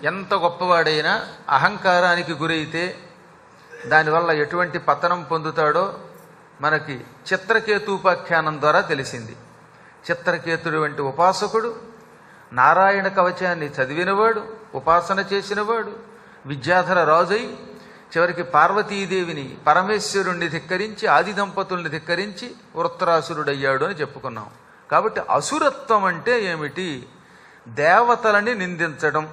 ఎంత గొప్పవాడైనా అహంకారానికి గురైతే దానివల్ల ఎటువంటి పతనం పొందుతాడో మనకి చిత్రకేతూపాఖ్యానం ద్వారా తెలిసింది చిత్రకేతుడు వంటి ఉపాసకుడు నారాయణ కవచాన్ని చదివినవాడు ఉపాసన చేసినవాడు విద్యాధర రాజై చివరికి పార్వతీదేవిని పరమేశ్వరుణ్ణి ధిక్కరించి ఆది దంపతుల్ని ధిక్కరించి వృత్తరాసురుడయ్యాడు అని చెప్పుకున్నాం కాబట్టి అసురత్వం అంటే ఏమిటి దేవతలని నిందించడం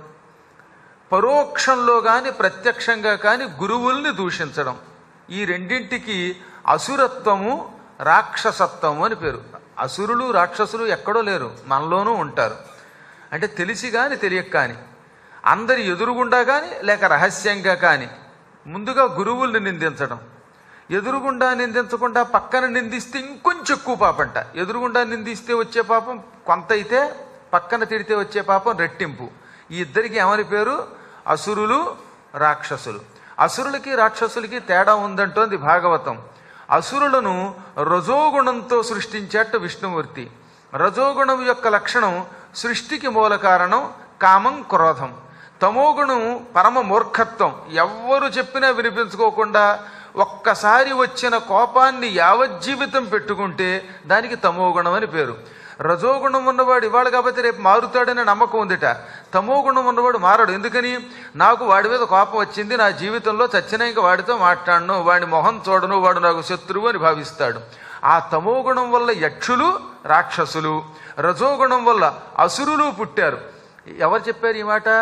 పరోక్షంలో కానీ ప్రత్యక్షంగా కానీ గురువుల్ని దూషించడం ఈ రెండింటికి అసురత్వము రాక్షసత్వము అని పేరు అసురులు రాక్షసులు ఎక్కడో లేరు మనలోనూ ఉంటారు అంటే తెలిసి కానీ తెలియక కానీ అందరి ఎదురుగుండా కానీ లేక రహస్యంగా కానీ ముందుగా గురువుల్ని నిందించడం ఎదురుగుండా నిందించకుండా పక్కన నిందిస్తే ఇంకొంచెం ఎక్కువ పాపంట ఎదురుగుండా నిందిస్తే వచ్చే పాపం కొంత అయితే పక్కన తిడితే వచ్చే పాపం రెట్టింపు ఈ ఇద్దరికి ఏమని పేరు అసురులు రాక్షసులు అసురులకి రాక్షసులకి తేడా ఉందంటోంది భాగవతం అసురులను రజోగుణంతో సృష్టించేట విష్ణుమూర్తి రజోగుణం యొక్క లక్షణం సృష్టికి మూల కారణం కామం క్రోధం తమోగుణం పరమ మూర్ఖత్వం ఎవ్వరు చెప్పినా వినిపించుకోకుండా ఒక్కసారి వచ్చిన కోపాన్ని యావజ్జీవితం పెట్టుకుంటే దానికి తమోగుణం అని పేరు రజోగుణం ఉన్నవాడు ఇవాళ కాబట్టి రేపు మారుతాడనే నమ్మకం ఉందిట తమోగుణం ఉన్నవాడు మారడు ఎందుకని నాకు వాడి మీద కోపం వచ్చింది నా జీవితంలో చచ్చిన ఇంకా వాడితో మాట్లాడను వాడి మొహం చూడను వాడు నాకు శత్రువు అని భావిస్తాడు ఆ తమోగుణం వల్ల యక్షులు రాక్షసులు రజోగుణం వల్ల అసురులు పుట్టారు ఎవరు చెప్పారు ఈ మాట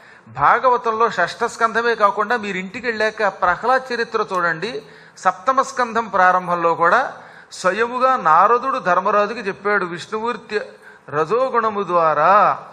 భాగవతంలో షష్ఠ స్కంధమే కాకుండా మీరు ఇంటికి వెళ్ళాక ప్రహ్లాద్ చరిత్ర చూడండి సప్తమ స్కంధం ప్రారంభంలో కూడా స్వయముగా నారదుడు ధర్మరాజుకి చెప్పాడు విష్ణుమూర్తి రజోగుణము ద్వారా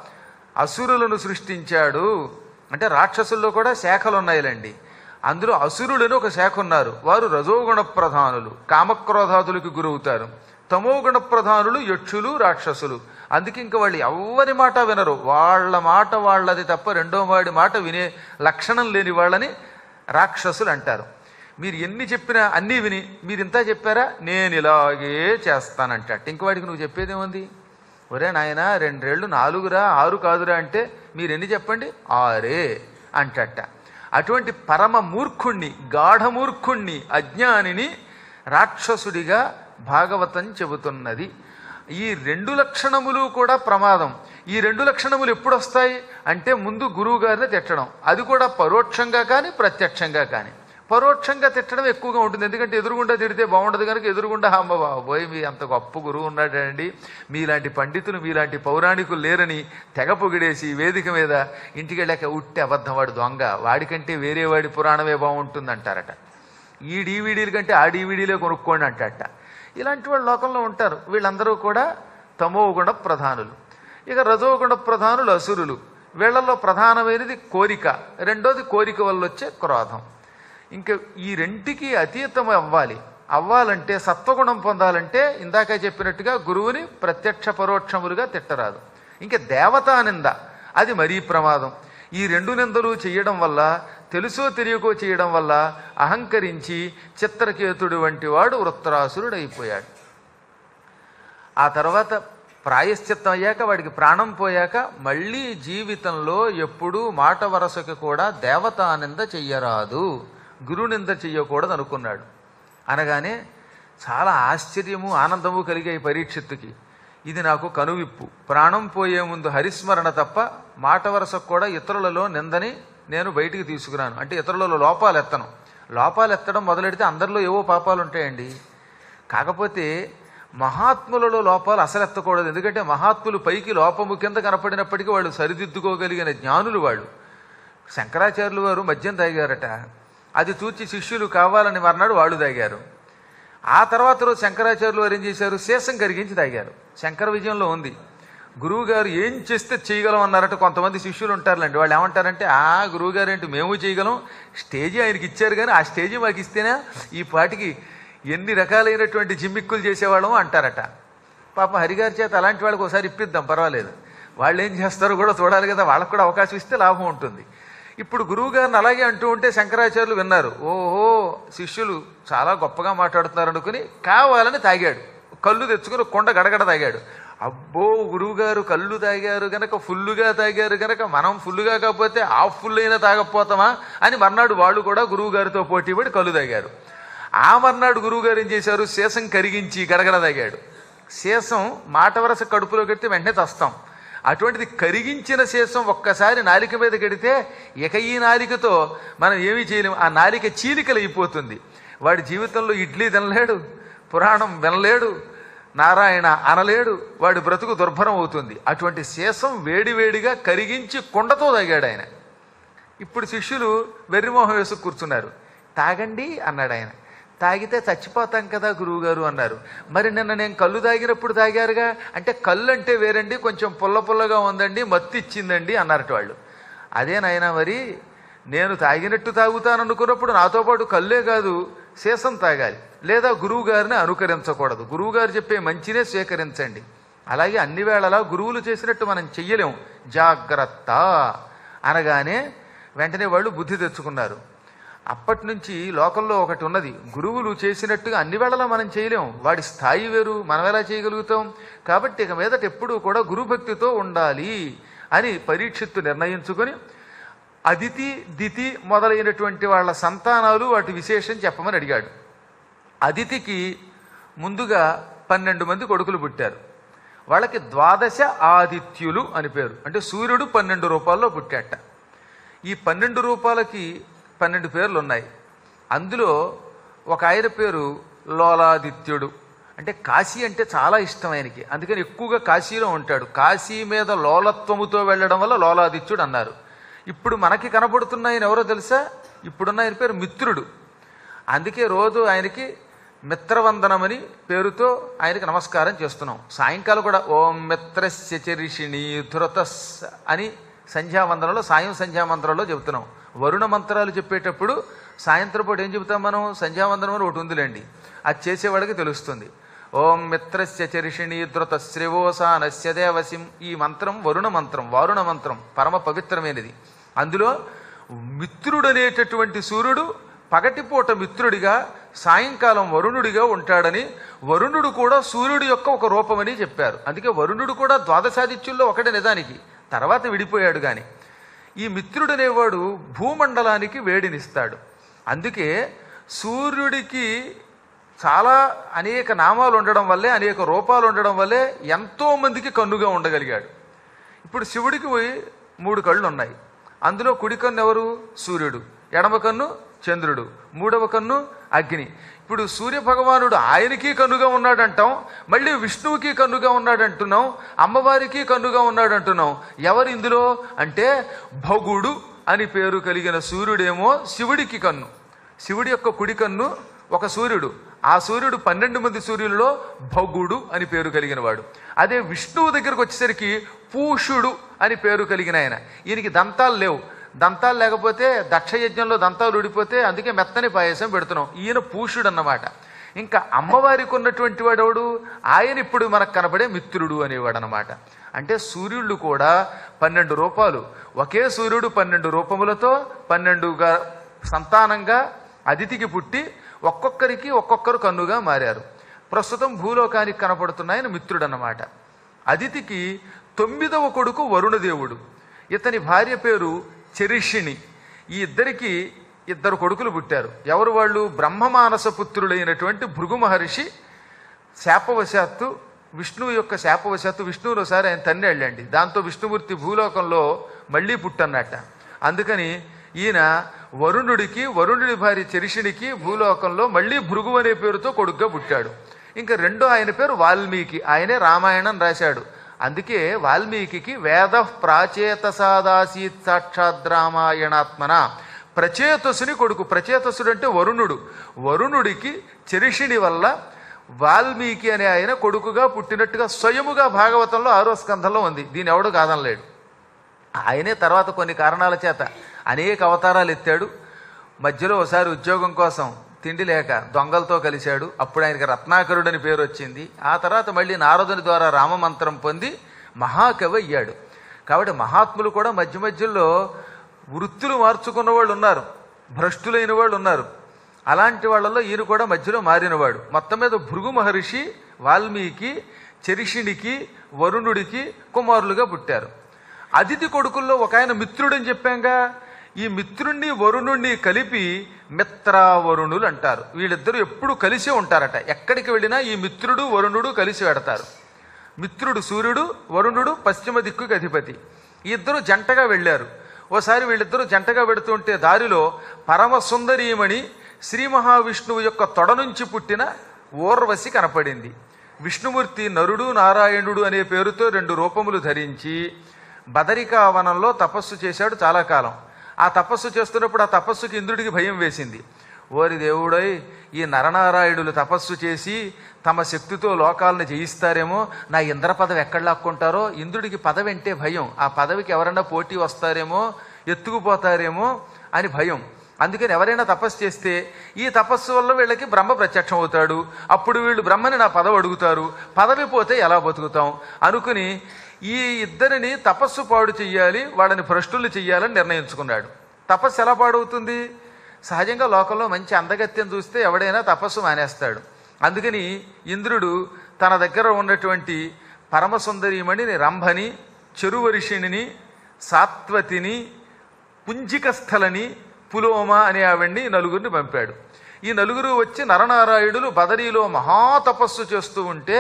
అసురులను సృష్టించాడు అంటే రాక్షసుల్లో కూడా శాఖలు ఉన్నాయిలండి అందులో అసురులని ఒక శాఖ ఉన్నారు వారు రజోగుణ ప్రధానులు కామక్రోధాదులకు గురవుతారు తమోగుణ ప్రధానులు యక్షులు రాక్షసులు అందుకే ఇంక వాళ్ళు ఎవ్వరి మాట వినరు వాళ్ళ మాట వాళ్ళది తప్ప రెండో వాడి మాట వినే లక్షణం లేని వాళ్ళని రాక్షసులు అంటారు మీరు ఎన్ని చెప్పినా అన్నీ విని మీరు ఇంత చెప్పారా నేను ఇలాగే చేస్తానంట ఇంక వాడికి నువ్వు చెప్పేదేముంది ఒరే నాయన రెండేళ్ళు నాలుగురా ఆరు కాదురా అంటే మీరు ఎన్ని చెప్పండి ఆరే అంటట అటువంటి పరమ మూర్ఖుణ్ణి గాఢమూర్ఖుణ్ణి అజ్ఞానిని రాక్షసుడిగా భాగవతం చెబుతున్నది ఈ రెండు లక్షణములు కూడా ప్రమాదం ఈ రెండు లక్షణములు ఎప్పుడు వస్తాయి అంటే ముందు గురువు గారిని తిట్టడం అది కూడా పరోక్షంగా కానీ ప్రత్యక్షంగా కానీ పరోక్షంగా తిట్టడం ఎక్కువగా ఉంటుంది ఎందుకంటే ఎదురుగుండా తిడితే బాగుండదు కనుక ఎదురుగుండా అమ్మ బాబోయ్ మీ అంత గొప్ప గురువు ఉన్నాడండి మీలాంటి పండితులు మీలాంటి పౌరాణికులు లేరని తెగ పొగిడేసి వేదిక మీద ఇంటికి వెళ్ళాక ఉట్టి అబద్ధం వాడు దొంగ వాడికంటే వేరే వాడి పురాణమే బాగుంటుంది అంటారట ఈ డీవీడీల కంటే ఆ డీవీడీలే కొనుక్కోండి అంటట ఇలాంటి వాళ్ళు లోకంలో ఉంటారు వీళ్ళందరూ కూడా తమోగుణ ప్రధానులు ఇక రజోగుణ ప్రధానులు అసురులు వీళ్ళల్లో ప్రధానమైనది కోరిక రెండోది కోరిక వల్ల వచ్చే క్రోధం ఇంకా ఈ రెంటికి అతీతం అవ్వాలి అవ్వాలంటే సత్వగుణం పొందాలంటే ఇందాక చెప్పినట్టుగా గురువుని ప్రత్యక్ష పరోక్షములుగా తిట్టరాదు ఇంకా దేవతా నింద అది మరీ ప్రమాదం ఈ రెండు నిందలు చేయడం వల్ల తెలుసో తెలియకో చేయడం వల్ల అహంకరించి చిత్రకేతుడు వంటి వాడు వృత్తరాసురుడు అయిపోయాడు ఆ తర్వాత ప్రాయశ్చిత్తం అయ్యాక వాడికి ప్రాణం పోయాక మళ్ళీ జీవితంలో ఎప్పుడూ మాట వరసకి కూడా దేవతానింద చెయ్యరాదు గురునింద చెయ్యకూడదు అనుకున్నాడు అనగానే చాలా ఆశ్చర్యము ఆనందము కలిగాయి పరీక్షిత్తుకి ఇది నాకు కనువిప్పు ప్రాణం పోయే ముందు హరిస్మరణ తప్ప మాట వరసకు కూడా ఇతరులలో నిందని నేను బయటికి తీసుకురాను అంటే ఇతరులలో లోపాలు ఎత్తను లోపాలు ఎత్తడం మొదలెడితే అందరిలో ఏవో పాపాలు ఉంటాయండి కాకపోతే మహాత్ములలో లోపాలు అసలు ఎత్తకూడదు ఎందుకంటే మహాత్ములు పైకి లోపము కింద కనపడినప్పటికీ వాళ్ళు సరిదిద్దుకోగలిగిన జ్ఞానులు వాళ్ళు శంకరాచార్యులు వారు మద్యం తాగారట అది చూచి శిష్యులు కావాలని మర్నాడు వాళ్ళు తాగారు ఆ తర్వాత రోజు శంకరాచార్యులు వారు ఏం చేశారు శేషం కరిగించి తాగారు శంకర విజయంలో ఉంది గురువు గారు ఏం చేస్తే చేయగలం అన్నారట కొంతమంది శిష్యులు ఉంటారులేండి వాళ్ళు ఏమంటారంటే ఆ గురువు గారు ఏంటి మేము చేయగలం స్టేజీ ఆయనకి ఇచ్చారు కానీ ఆ స్టేజీ మాకు ఇస్తేనే ఈ పాటికి ఎన్ని రకాలైనటువంటి జిమ్మిక్కులు చేసేవాళ్ళం అంటారట పాపం హరిగారి చేత అలాంటి వాళ్ళకి ఒకసారి ఇప్పిద్దాం పర్వాలేదు వాళ్ళు ఏం చేస్తారో కూడా చూడాలి కదా వాళ్ళకు కూడా అవకాశం ఇస్తే లాభం ఉంటుంది ఇప్పుడు గురువు గారిని అలాగే అంటూ ఉంటే శంకరాచార్యులు విన్నారు ఓహో శిష్యులు చాలా గొప్పగా మాట్లాడుతున్నారు అనుకుని కావాలని తాగాడు కళ్ళు తెచ్చుకుని కొండ గడగడ తాగాడు అబ్బో గురువుగారు కళ్ళు తాగారు గనక ఫుల్లుగా తాగారు గనక మనం ఫుల్లుగా కాకపోతే హాఫ్ ఫుల్ అయినా తాగకపోతామా అని మర్నాడు వాళ్ళు కూడా గురువు గారితో పోటీ పడి కళ్ళు తాగారు ఆ మర్నాడు గురువు గారు ఏం చేశారు శేషం కరిగించి గడగడ తాగాడు శేషం మాట వరస కడుపులో కడితే వెంటనే చస్తాం అటువంటిది కరిగించిన శేషం ఒక్కసారి నాలిక మీద కడితే ఇక ఈ నాలికతో మనం ఏమీ చేయలేము ఆ నాలిక చీలికలు అయిపోతుంది వాడి జీవితంలో ఇడ్లీ తినలేడు పురాణం వినలేడు నారాయణ అనలేడు వాడి బ్రతుకు దుర్భరం అవుతుంది అటువంటి శేషం వేడివేడిగా కరిగించి కుండతో తాగాడు ఆయన ఇప్పుడు శిష్యులు వెర్రిమోహం వేసి కూర్చున్నారు తాగండి అన్నాడు ఆయన తాగితే చచ్చిపోతాం కదా గురువుగారు అన్నారు మరి నిన్న నేను కళ్ళు తాగినప్పుడు తాగారుగా అంటే కళ్ళు అంటే వేరండి కొంచెం పుల్ల పుల్లగా ఉందండి మత్తు ఇచ్చిందండి అన్నారట వాళ్ళు అదే నాయనా మరి నేను తాగినట్టు తాగుతాను అనుకున్నప్పుడు నాతో పాటు కళ్ళే కాదు శేషం తాగాలి లేదా గురువు గారిని అనుకరించకూడదు గురువు గారు చెప్పే మంచినే స్వీకరించండి అలాగే అన్ని వేళలా గురువులు చేసినట్టు మనం చెయ్యలేం జాగ్రత్త అనగానే వెంటనే వాళ్ళు బుద్ధి తెచ్చుకున్నారు అప్పటి నుంచి లోకంలో ఒకటి ఉన్నది గురువులు చేసినట్టుగా అన్ని వేళలా మనం చేయలేం వాడి స్థాయి వేరు మనం ఎలా చేయగలుగుతాం కాబట్టి ఇక మీదట ఎప్పుడూ కూడా గురుభక్తితో ఉండాలి అని పరీక్షిత్తు నిర్ణయించుకొని అదితి దితి మొదలైనటువంటి వాళ్ళ సంతానాలు వాటి విశేషం చెప్పమని అడిగాడు అదితికి ముందుగా పన్నెండు మంది కొడుకులు పుట్టారు వాళ్ళకి ద్వాదశ ఆదిత్యులు అని పేరు అంటే సూర్యుడు పన్నెండు రూపాల్లో పుట్టాట ఈ పన్నెండు రూపాలకి పన్నెండు పేర్లు ఉన్నాయి అందులో ఒక ఆయన పేరు లోలాదిత్యుడు అంటే కాశీ అంటే చాలా ఇష్టం ఆయనకి అందుకని ఎక్కువగా కాశీలో ఉంటాడు కాశీ మీద లోలత్వముతో వెళ్ళడం వల్ల లోలాదిత్యుడు అన్నారు ఇప్పుడు మనకి కనబడుతున్న ఆయన ఎవరో తెలుసా ఇప్పుడున్న ఆయన పేరు మిత్రుడు అందుకే రోజు ఆయనకి మిత్రవందనమని పేరుతో ఆయనకి నమస్కారం చేస్తున్నాం సాయంకాలం కూడా ఓం మిత్రస్య చరిషిణి ధృతస్ అని సంధ్యావందనంలో సాయం సంధ్యామంత్రంలో చెబుతున్నాం వరుణ మంత్రాలు చెప్పేటప్పుడు సాయంత్రం పూట ఏం చెబుతాం మనం సంధ్యావందనం అని ఒకటి ఉందిలేండి అది చేసేవాడికి తెలుస్తుంది ఓం మిత్రస్య చరిషిణి ధృత శ్రేవోసానస్య దేవసిం ఈ మంత్రం వరుణ మంత్రం వారుణ మంత్రం పరమ పవిత్రమైనది అందులో మిత్రుడనేటటువంటి సూర్యుడు పగటిపూట మిత్రుడిగా సాయంకాలం వరుణుడిగా ఉంటాడని వరుణుడు కూడా సూర్యుడి యొక్క ఒక రూపమని చెప్పారు అందుకే వరుణుడు కూడా ద్వాదశాదిత్యుల్లో ఒకటే నిజానికి తర్వాత విడిపోయాడు గాని ఈ మిత్రుడనేవాడు భూమండలానికి వేడినిస్తాడు అందుకే సూర్యుడికి చాలా అనేక నామాలు ఉండడం వల్లే అనేక రూపాలు ఉండడం వల్లే ఎంతో మందికి కన్నుగా ఉండగలిగాడు ఇప్పుడు శివుడికి పోయి మూడు కళ్ళు ఉన్నాయి అందులో కుడి కన్ను ఎవరు సూర్యుడు ఎడమ కన్ను చంద్రుడు మూడవ కన్ను అగ్ని ఇప్పుడు సూర్య భగవానుడు ఆయనకి కన్నుగా ఉన్నాడంటాం మళ్ళీ విష్ణువుకి కన్నుగా ఉన్నాడంటున్నాం అమ్మవారికి కన్నుగా ఉన్నాడంటున్నాం ఎవరు ఇందులో అంటే భగుడు అని పేరు కలిగిన సూర్యుడేమో శివుడికి కన్ను శివుడి యొక్క కుడి కన్ను ఒక సూర్యుడు ఆ సూర్యుడు పన్నెండు మంది సూర్యులలో భగుడు అని పేరు కలిగిన వాడు అదే విష్ణువు దగ్గరకు వచ్చేసరికి పూషుడు అని పేరు కలిగిన ఆయన ఈయనకి దంతాలు లేవు దంతాలు లేకపోతే దక్ష యజ్ఞంలో దంతాలు ఊడిపోతే అందుకే మెత్తని పాయసం పెడుతున్నాం ఈయన పూషుడు అన్నమాట ఇంకా అమ్మవారికి ఉన్నటువంటి వాడెవడు ఆయన ఇప్పుడు మనకు కనబడే మిత్రుడు అనేవాడు అనమాట అంటే సూర్యుళ్ళు కూడా పన్నెండు రూపాలు ఒకే సూర్యుడు పన్నెండు రూపములతో పన్నెండుగా సంతానంగా అదితికి పుట్టి ఒక్కొక్కరికి ఒక్కొక్కరు కన్నుగా మారారు ప్రస్తుతం భూలోకానికి కనపడుతున్న ఆయన మిత్రుడన్నమాట అదితికి తొమ్మిదవ కొడుకు వరుణదేవుడు ఇతని భార్య పేరు చరిషిణి ఈ ఇద్దరికి ఇద్దరు కొడుకులు పుట్టారు ఎవరు వాళ్ళు బ్రహ్మమానస పుత్రుడైనటువంటి భృగు మహర్షి శాపవశాత్తు విష్ణువు యొక్క శాపవశాత్తు విష్ణువుని ఒకసారి ఆయన తన్ని వెళ్ళండి దాంతో విష్ణుమూర్తి భూలోకంలో మళ్ళీ పుట్టన్నట్ట అందుకని ఈయన వరుణుడికి వరుణుడి భార్య చరిషినికి భూలోకంలో మళ్ళీ భృగు అనే పేరుతో కొడుగ్గా పుట్టాడు ఇంకా రెండో ఆయన పేరు వాల్మీకి ఆయనే రామాయణం రాశాడు అందుకే వాల్మీకి వేద ప్రాచేత సాదాసీత్ సాక్షాత్ రామాయణాత్మన ప్రచేతసుని కొడుకు ప్రచేతసుడు అంటే వరుణుడు వరుణుడికి చరిషిణి వల్ల వాల్మీకి అనే ఆయన కొడుకుగా పుట్టినట్టుగా స్వయముగా భాగవతంలో ఆరో స్కంధంలో ఉంది దీని ఎవడు కాదనలేడు ఆయనే తర్వాత కొన్ని కారణాల చేత అనేక అవతారాలు ఎత్తాడు మధ్యలో ఒకసారి ఉద్యోగం కోసం తిండి లేక దొంగలతో కలిశాడు అప్పుడు ఆయనకి రత్నాకరుడని పేరు వచ్చింది ఆ తర్వాత మళ్ళీ నారదుని ద్వారా రామమంత్రం పొంది మహాకవి అయ్యాడు కాబట్టి మహాత్ములు కూడా మధ్య మధ్యలో వృత్తులు మార్చుకున్న వాళ్ళు ఉన్నారు భ్రష్టులైన వాళ్ళు ఉన్నారు అలాంటి వాళ్ళలో ఈయన కూడా మధ్యలో మారినవాడు మొత్తం మీద భృగు మహర్షి వాల్మీకి చరిషిణికి వరుణుడికి కుమారులుగా పుట్టారు అదితి కొడుకుల్లో ఒక ఆయన మిత్రుడని చెప్పాంగా ఈ మిత్రుణ్ణి వరుణుణ్ణి కలిపి మిత్రావరుణులు అంటారు వీళ్ళిద్దరూ ఎప్పుడు కలిసే ఉంటారట ఎక్కడికి వెళ్ళినా ఈ మిత్రుడు వరుణుడు కలిసి వెడతారు మిత్రుడు సూర్యుడు వరుణుడు పశ్చిమ దిక్కుకి అధిపతి ఈ ఇద్దరు జంటగా వెళ్ళారు ఓసారి వీళ్ళిద్దరూ జంటగా వెడుతుంటే దారిలో పరమ సుందరీమణి శ్రీ మహావిష్ణువు యొక్క తొడ నుంచి పుట్టిన ఊర్వశి కనపడింది విష్ణుమూర్తి నరుడు నారాయణుడు అనే పేరుతో రెండు రూపములు ధరించి బదరికావనంలో తపస్సు చేశాడు చాలా కాలం ఆ తపస్సు చేస్తున్నప్పుడు ఆ తపస్సుకి ఇంద్రుడికి భయం వేసింది ఓరి దేవుడై ఈ నరనారాయణులు తపస్సు చేసి తమ శక్తితో లోకాలను జయిస్తారేమో నా ఇంద్ర పదవి ఎక్కడ లాక్కుంటారో ఇంద్రుడికి పదవి అంటే భయం ఆ పదవికి ఎవరైనా పోటీ వస్తారేమో ఎత్తుకుపోతారేమో అని భయం అందుకని ఎవరైనా తపస్సు చేస్తే ఈ తపస్సు వల్ల వీళ్ళకి బ్రహ్మ ప్రత్యక్షం అవుతాడు అప్పుడు వీళ్ళు బ్రహ్మని నా పదవి అడుగుతారు పదవి పోతే ఎలా బతుకుతాం అనుకుని ఈ ఇద్దరిని తపస్సు పాడు చెయ్యాలి వాళ్ళని భ్రష్టులు చెయ్యాలని నిర్ణయించుకున్నాడు తపస్సు ఎలా పాడవుతుంది సహజంగా లోకంలో మంచి అందగత్యం చూస్తే ఎవడైనా తపస్సు మానేస్తాడు అందుకని ఇంద్రుడు తన దగ్గర ఉన్నటువంటి పరమసుందరీమణిని రంభని చెరువరిషిణిని సాత్వతిని పుంజికస్థలని పులోమ అనే ఆవిడ్ని నలుగురిని పంపాడు ఈ నలుగురు వచ్చి నరనారాయణులు బదరీలో మహాతపస్సు చేస్తూ ఉంటే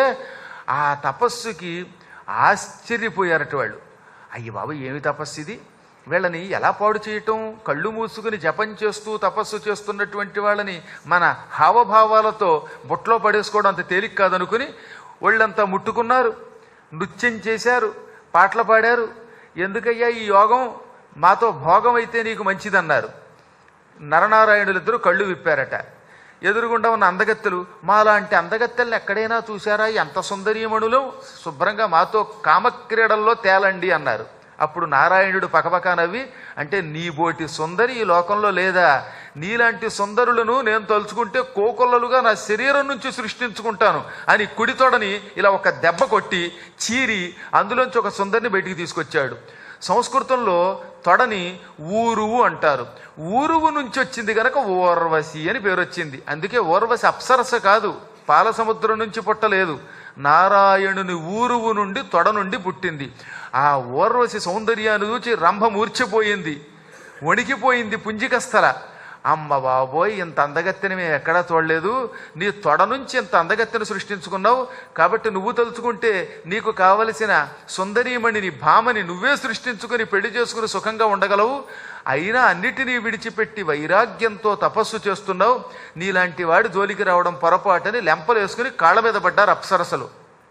ఆ తపస్సుకి ఆశ్చర్యపోయారట వాళ్ళు అయ్యి బాబు ఏమి తపస్సు ఇది వీళ్ళని ఎలా పాడు చేయటం కళ్ళు మూసుకుని జపం చేస్తూ తపస్సు చేస్తున్నటువంటి వాళ్ళని మన హావభావాలతో బుట్టలో పడేసుకోవడం అంత తేలిక కాదనుకుని ఒళ్ళంతా ముట్టుకున్నారు నృత్యం చేశారు పాటలు పాడారు ఎందుకయ్యా ఈ యోగం మాతో భోగం అయితే నీకు మంచిదన్నారు నరనారాయణులిద్దరూ కళ్ళు విప్పారట ఎదురుగుండా ఉన్న అందగత్తెలు మాలాంటి అందగత్తెల్ని ఎక్కడైనా చూశారా ఎంత సుందరీమణులు శుభ్రంగా మాతో కామక్రీడల్లో తేలండి అన్నారు అప్పుడు నారాయణుడు పకపక నవ్వి అంటే నీ బోటి సుందరి ఈ లోకంలో లేదా నీలాంటి సుందరులను నేను తలుచుకుంటే కోకొల్లలుగా నా శరీరం నుంచి సృష్టించుకుంటాను అని కుడితోడని ఇలా ఒక దెబ్బ కొట్టి చీరి అందులోంచి ఒక సుందరిని బయటికి తీసుకొచ్చాడు సంస్కృతంలో తొడని ఊరువు అంటారు ఊరువు నుంచి వచ్చింది గనక ఓర్వశి అని పేరు వచ్చింది అందుకే ఓర్వశి అప్సరస కాదు పాల సముద్రం నుంచి పుట్టలేదు నారాయణుని ఊరువు నుండి తొడ నుండి పుట్టింది ఆ ఓర్వశి సౌందర్యాన్ని చూచి రంభ మూర్చిపోయింది వణికిపోయింది పుంజికస్థల అమ్మ బాబోయ్ ఇంత అందగత్తెని మేము ఎక్కడా చూడలేదు నీ తొడ నుంచి ఇంత అందగత్తెను సృష్టించుకున్నావు కాబట్టి నువ్వు తలుచుకుంటే నీకు కావలసిన సుందరీమణిని భామని నువ్వే సృష్టించుకుని పెళ్లి చేసుకుని సుఖంగా ఉండగలవు అయినా అన్నిటినీ విడిచిపెట్టి వైరాగ్యంతో తపస్సు చేస్తున్నావు నీలాంటి వాడి జోలికి రావడం పొరపాటని లెంపలేసుకుని కాళ్ళ మీద పడ్డారు అప్సరసలు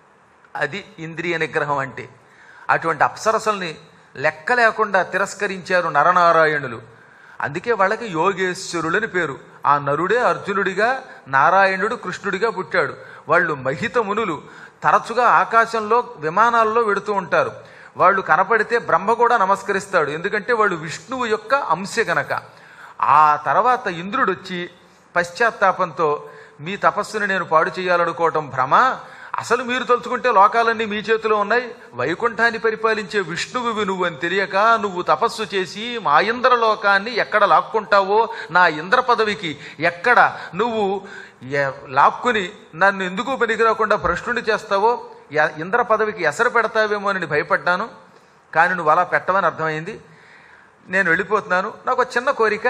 అది ఇంద్రియ నిగ్రహం అంటే అటువంటి అప్సరసల్ని లెక్క లేకుండా తిరస్కరించారు నరనారాయణులు అందుకే వాళ్ళకి యోగేశ్వరులని పేరు ఆ నరుడే అర్జునుడిగా నారాయణుడు కృష్ణుడిగా పుట్టాడు వాళ్ళు మహిత మునులు తరచుగా ఆకాశంలో విమానాల్లో వెడుతూ ఉంటారు వాళ్ళు కనపడితే బ్రహ్మ కూడా నమస్కరిస్తాడు ఎందుకంటే వాళ్ళు విష్ణువు యొక్క అంశ గనక ఆ తర్వాత ఇంద్రుడు వచ్చి పశ్చాత్తాపంతో మీ తపస్సుని నేను పాడు చేయాలనుకోవటం భ్రమ అసలు మీరు తలుచుకుంటే లోకాలన్నీ మీ చేతిలో ఉన్నాయి వైకుంఠాన్ని పరిపాలించే విష్ణువు నువ్వు అని తెలియక నువ్వు తపస్సు చేసి మా ఇంద్రలోకాన్ని ఎక్కడ లాక్కుంటావో నా ఇంద్ర పదవికి ఎక్కడ నువ్వు ఎ- లాక్కుని నన్ను ఎందుకు పనికిరాకుండా భ్రష్టుని చేస్తావో ఎ- ఇంద్ర పదవికి ఎసరు పెడతావేమో అని భయపడ్డాను కానీ నువ్వు అలా పెట్టవని అర్థమైంది నేను వెళ్ళిపోతున్నాను నాకు ఒక చిన్న కోరిక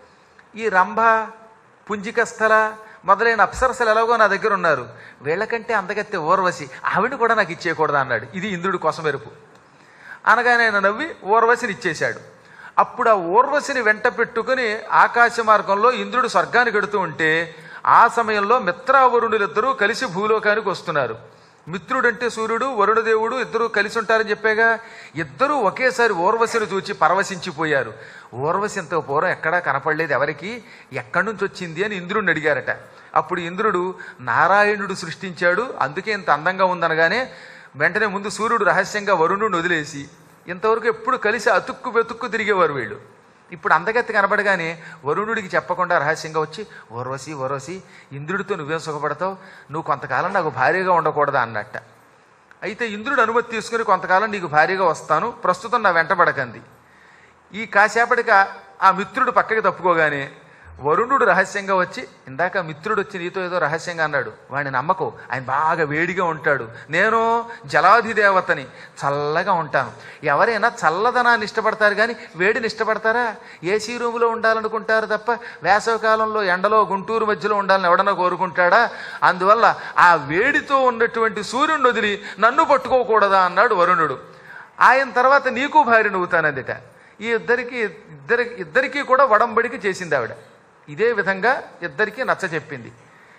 ఈ రంభ పుంజికస్థల మొదలైన అప్సరసలు ఎలాగో నా దగ్గర ఉన్నారు వీళ్ళకంటే అందగత్తె ఊర్వశి ఆవిడ కూడా నాకు ఇచ్చేయకూడదు అన్నాడు ఇది ఇంద్రుడి కోసం మెరుపు అనగానే ఆయన నవ్వి ఊర్వశిని ఇచ్చేశాడు అప్పుడు ఆ ఊర్వశిని వెంట పెట్టుకుని ఆకాశ మార్గంలో ఇంద్రుడు స్వర్గానికి వెడుతూ ఉంటే ఆ సమయంలో మిత్రావరుణులిద్దరూ కలిసి భూలోకానికి వస్తున్నారు మిత్రుడంటే సూర్యుడు వరుణదేవుడు ఇద్దరూ కలిసి ఉంటారని చెప్పాగా ఇద్దరూ ఒకేసారి ఊర్వశిని చూచి పరవశించిపోయారు ఊర్వశి ఇంత పూర్వం ఎక్కడా కనపడలేదు ఎవరికి ఎక్కడి నుంచి వచ్చింది అని ఇంద్రుడిని అడిగారట అప్పుడు ఇంద్రుడు నారాయణుడు సృష్టించాడు అందుకే ఇంత అందంగా ఉందనగానే వెంటనే ముందు సూర్యుడు రహస్యంగా వరుణుడిని వదిలేసి ఇంతవరకు ఎప్పుడు కలిసి అతుక్కు వెతుక్కు తిరిగేవారు వీళ్ళు ఇప్పుడు అందగత్తి కనబడగానే వరుణుడికి చెప్పకుండా రహస్యంగా వచ్చి ఓర్వశి ఓర్వశి ఇంద్రుడితో నువ్వేం సుఖపడతావు నువ్వు కొంతకాలం నాకు భార్యగా ఉండకూడదా అన్నట్ట అయితే ఇంద్రుడు అనుమతి తీసుకుని కొంతకాలం నీకు భార్యగా వస్తాను ప్రస్తుతం నా వెంటబడకంది ఈ కాసేపటికి ఆ- ఆ మిత్రుడు పక్కకి తప్పుకోగానే వరుణుడు రహస్యంగా వచ్చి ఇందాక మిత్రుడు వచ్చి నీతో ఏదో రహస్యంగా అన్నాడు వాడిని నమ్మకం ఆయన బాగా వేడిగా ఉంటాడు నేను జలాధిదేవతని చల్లగా ఉంటాను ఎవరైనా చల్లదనాన్ని ఇష్టపడతారు కానీ వేడిని ఇష్టపడతారా ఏసీ రూములో ఉండాలనుకుంటారు తప్ప వేసవకాలంలో ఎండలో గుంటూరు మధ్యలో ఉండాలని ఎవడన్నా కోరుకుంటాడా అందువల్ల ఆ వేడితో ఉన్నటువంటి సూర్యుడిని వదిలి నన్ను పట్టుకోకూడదా అన్నాడు వరుణుడు ఆయన తర్వాత నీకు భార్య నువ్వుతానందిట ఈ ఇద్దరికి ఇద్దరి ఇద్దరికీ కూడా వడంబడికి చేసింది ఆవిడ ఇదే విధంగా ఇద్దరికీ నచ్చ చెప్పింది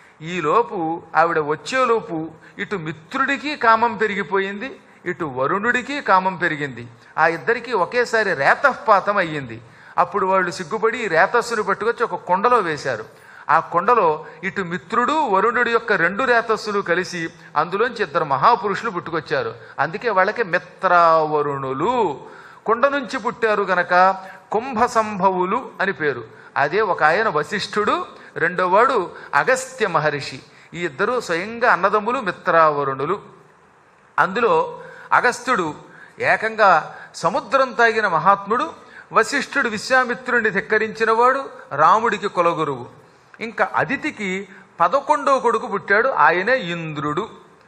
ఈలోపు ఆవిడ వచ్చేలోపు ఇటు మిత్రుడికి కామం పెరిగిపోయింది ఇటు వరుణుడికి కామం పెరిగింది ఆ ఇద్దరికి ఒకేసారి రేతఃపాతం అయ్యింది అప్పుడు వాళ్ళు సిగ్గుపడి ఈ రేతస్సును పట్టుకొచ్చి ఒక కొండలో వేశారు ఆ కొండలో ఇటు మిత్రుడు వరుణుడి యొక్క రెండు రేతస్సులు కలిసి అందులోంచి ఇద్దరు మహాపురుషులు పుట్టుకొచ్చారు అందుకే వాళ్ళకి మిత్రావరుణులు కొండ నుంచి పుట్టారు గనక కుంభ సంభవులు అని పేరు అదే ఒక ఆయన వశిష్ఠుడు రెండోవాడు అగస్త్య మహర్షి ఈ ఇద్దరు స్వయంగా అన్నదమ్ములు మిత్రావరుణులు అందులో అగస్త్యుడు ఏకంగా సముద్రం తాగిన మహాత్ముడు వశిష్ఠుడు విశ్వామిత్రుడిని ధిక్కరించినవాడు రాముడికి కులగురువు ఇంకా అదితికి పదకొండవ కొడుకు పుట్టాడు ఆయనే ఇంద్రుడు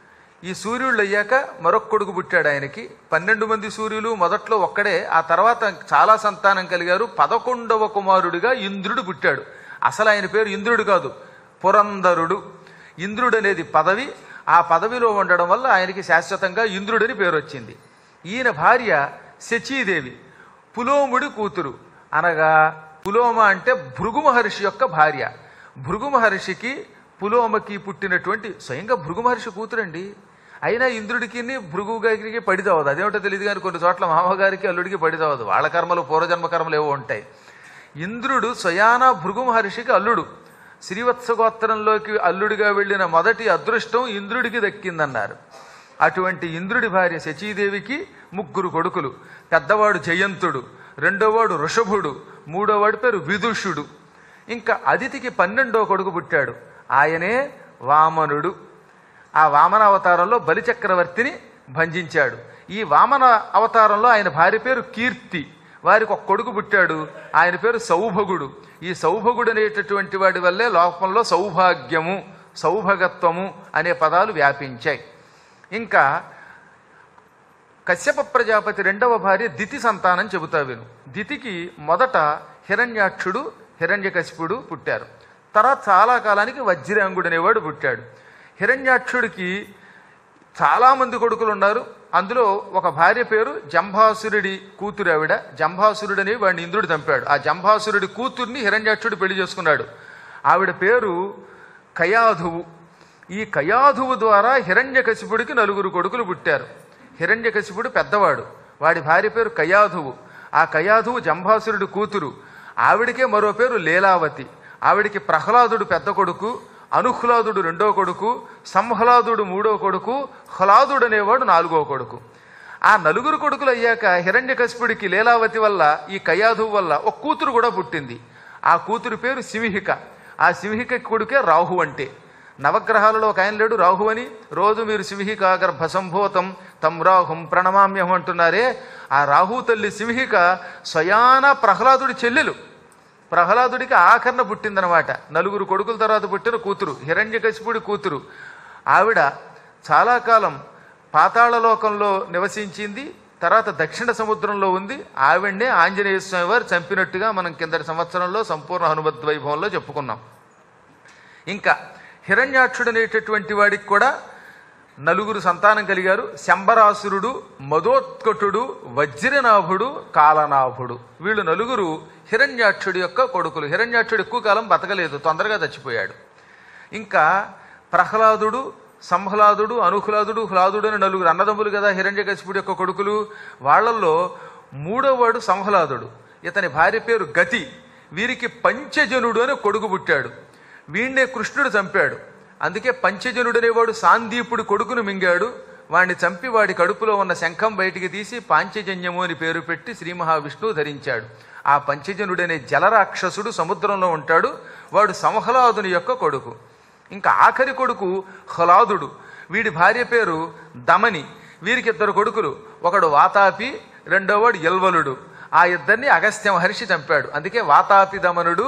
ఈ సూర్యుళ్ళు అయ్యాక మరొక కొడుకు పుట్టాడు ఆయనకి పన్నెండు మంది సూర్యులు మొదట్లో ఒక్కడే ఆ తర్వాత చాలా సంతానం కలిగారు పదకొండవ కుమారుడిగా ఇంద్రుడు పుట్టాడు అసలు ఆయన పేరు ఇంద్రుడు కాదు పురంధరుడు ఇంద్రుడు అనేది పదవి ఆ పదవిలో ఉండడం వల్ల ఆయనకి శాశ్వతంగా ఇంద్రుడని పేరు వచ్చింది ఈయన భార్య శచీదేవి పులోముడి కూతురు అనగా పులోమ అంటే భృగు మహర్షి యొక్క భార్య భృగు మహర్షికి పులోమకి పుట్టినటువంటి స్వయంగా భృగు మహర్షి కూతురండి అయినా ఇంద్రుడికి భృగు గారికి పడిదవదు అదేమిటో తెలియదు కానీ కొన్ని చోట్ల మామగారికి అల్లుడికి పడిదవదు వాళ్ళ కర్మలు పూర్వజన్మ కర్మలు ఏవో ఉంటాయి ఇంద్రుడు స్వయాన భృగు మహర్షికి అల్లుడు శ్రీవత్స గోత్రంలోకి అల్లుడిగా వెళ్ళిన మొదటి అదృష్టం ఇంద్రుడికి దక్కిందన్నారు అటువంటి ఇంద్రుడి భార్య శచీదేవికి ముగ్గురు కొడుకులు పెద్దవాడు జయంతుడు రెండోవాడు ఋషభుడు మూడోవాడి పేరు విదుషుడు ఇంకా అదితికి పన్నెండో కొడుకు పుట్టాడు ఆయనే వామనుడు ఆ వామన అవతారంలో బలిచక్రవర్తిని భంజించాడు ఈ వామన అవతారంలో ఆయన భార్య పేరు కీర్తి వారికి ఒక కొడుకు పుట్టాడు ఆయన పేరు సౌభగుడు ఈ సౌభగుడు అనేటటువంటి వాడి వల్లే లోకంలో సౌభాగ్యము సౌభగత్వము అనే పదాలు వ్యాపించాయి ఇంకా కశ్యప ప్రజాపతి రెండవ భార్య దితి సంతానం చెబుతా విను దితికి మొదట హిరణ్యాక్షుడు హిరణ్యకశిపుడు పుట్టారు తర్వాత చాలా కాలానికి వజ్రాంగుడు అనేవాడు పుట్టాడు హిరణ్యాక్షుడికి చాలామంది కొడుకులు ఉన్నారు అందులో ఒక భార్య పేరు జంభాసురుడి కూతురు ఆవిడ జంభాసురుడని వాడిని ఇంద్రుడు చంపాడు ఆ జంభాసురుడి కూతుర్ని హిరణ్యాక్షుడు పెళ్లి చేసుకున్నాడు ఆవిడ పేరు కయాధువు ఈ కయాధువు ద్వారా హిరణ్యకశిపుడికి నలుగురు కొడుకులు పుట్టారు హిరణ్యకశిపుడు పెద్దవాడు వాడి భార్య పేరు కయాధువు ఆ కయాధువు జంభాసురుడి కూతురు ఆవిడికే మరో పేరు లీలావతి ఆవిడికి ప్రహ్లాదుడు పెద్ద కొడుకు అనుహ్లాదుడు రెండో కొడుకు సంహ్లాదుడు మూడో కొడుకు హ్లాదుడు అనేవాడు నాలుగో కొడుకు ఆ నలుగురు కొడుకులు అయ్యాక హిరణ్యకశిపుడికి లీలావతి వల్ల ఈ కయాధువు వల్ల ఒక కూతురు కూడా పుట్టింది ఆ కూతురు పేరు సింహిక ఆ సింహిక కొడుకే రాహు అంటే నవగ్రహాలలో ఒక ఆయన లేడు రాహు అని రోజు మీరు సింహిక గర్భ సంభూతం తం రాహుం ప్రణమామ్యం అంటున్నారే ఆ రాహు తల్లి సింహిక స్వయాన ప్రహ్లాదుడి చెల్లెలు ప్రహ్లాదుడికి ఆఖరణ పుట్టిందనమాట నలుగురు కొడుకుల తర్వాత పుట్టిన కూతురు హిరణ్యకశిపుడి కూతురు ఆవిడ చాలా కాలం పాతాళలోకంలో నివసించింది తర్వాత దక్షిణ సముద్రంలో ఉంది ఆవిడ్నే ఆంజనేయ స్వామి వారు చంపినట్టుగా మనం కిందటి సంవత్సరంలో సంపూర్ణ హనుమద్ వైభవంలో చెప్పుకున్నాం ఇంకా హిరణ్యాక్షుడు అనేటటువంటి వాడికి కూడా నలుగురు సంతానం కలిగారు శంబరాసురుడు మదోత్కటుడు వజ్రనాభుడు కాలనాభుడు వీళ్ళు నలుగురు హిరణ్యాక్షుడి యొక్క కొడుకులు హిరణ్యాక్షుడు ఎక్కువ కాలం బతకలేదు తొందరగా చచ్చిపోయాడు ఇంకా ప్రహ్లాదుడు సంహ్లాదుడు అనుహ్లాదుడు హ్లాదుడు అని నలుగురు అన్నదమ్ములు కదా హిరణ్యకశిపుడి యొక్క కొడుకులు వాళ్ళల్లో మూడోవాడు సంహ్లాదుడు ఇతని భార్య పేరు గతి వీరికి పంచజనుడు అని కొడుకు పుట్టాడు వీణ్ణే కృష్ణుడు చంపాడు అందుకే పంచజనుడు అనేవాడు సాందీపుడి కొడుకును మింగాడు వాడిని చంపి వాడి కడుపులో ఉన్న శంఖం బయటికి తీసి పాంచజన్యము అని పేరు పెట్టి శ్రీ మహావిష్ణువు ధరించాడు ఆ పంచజనుడనే జలరాక్షసుడు సముద్రంలో ఉంటాడు వాడు సంహ్లాదుని యొక్క కొడుకు ఇంకా ఆఖరి కొడుకు హ్లాదుడు వీడి భార్య పేరు దమని వీరికి ఇద్దరు కొడుకులు ఒకడు వాతాపి రెండోవాడు ఎల్వలుడు ఆ ఇద్దరిని అగస్త్య మహర్షి చంపాడు అందుకే వాతాపి దమనుడు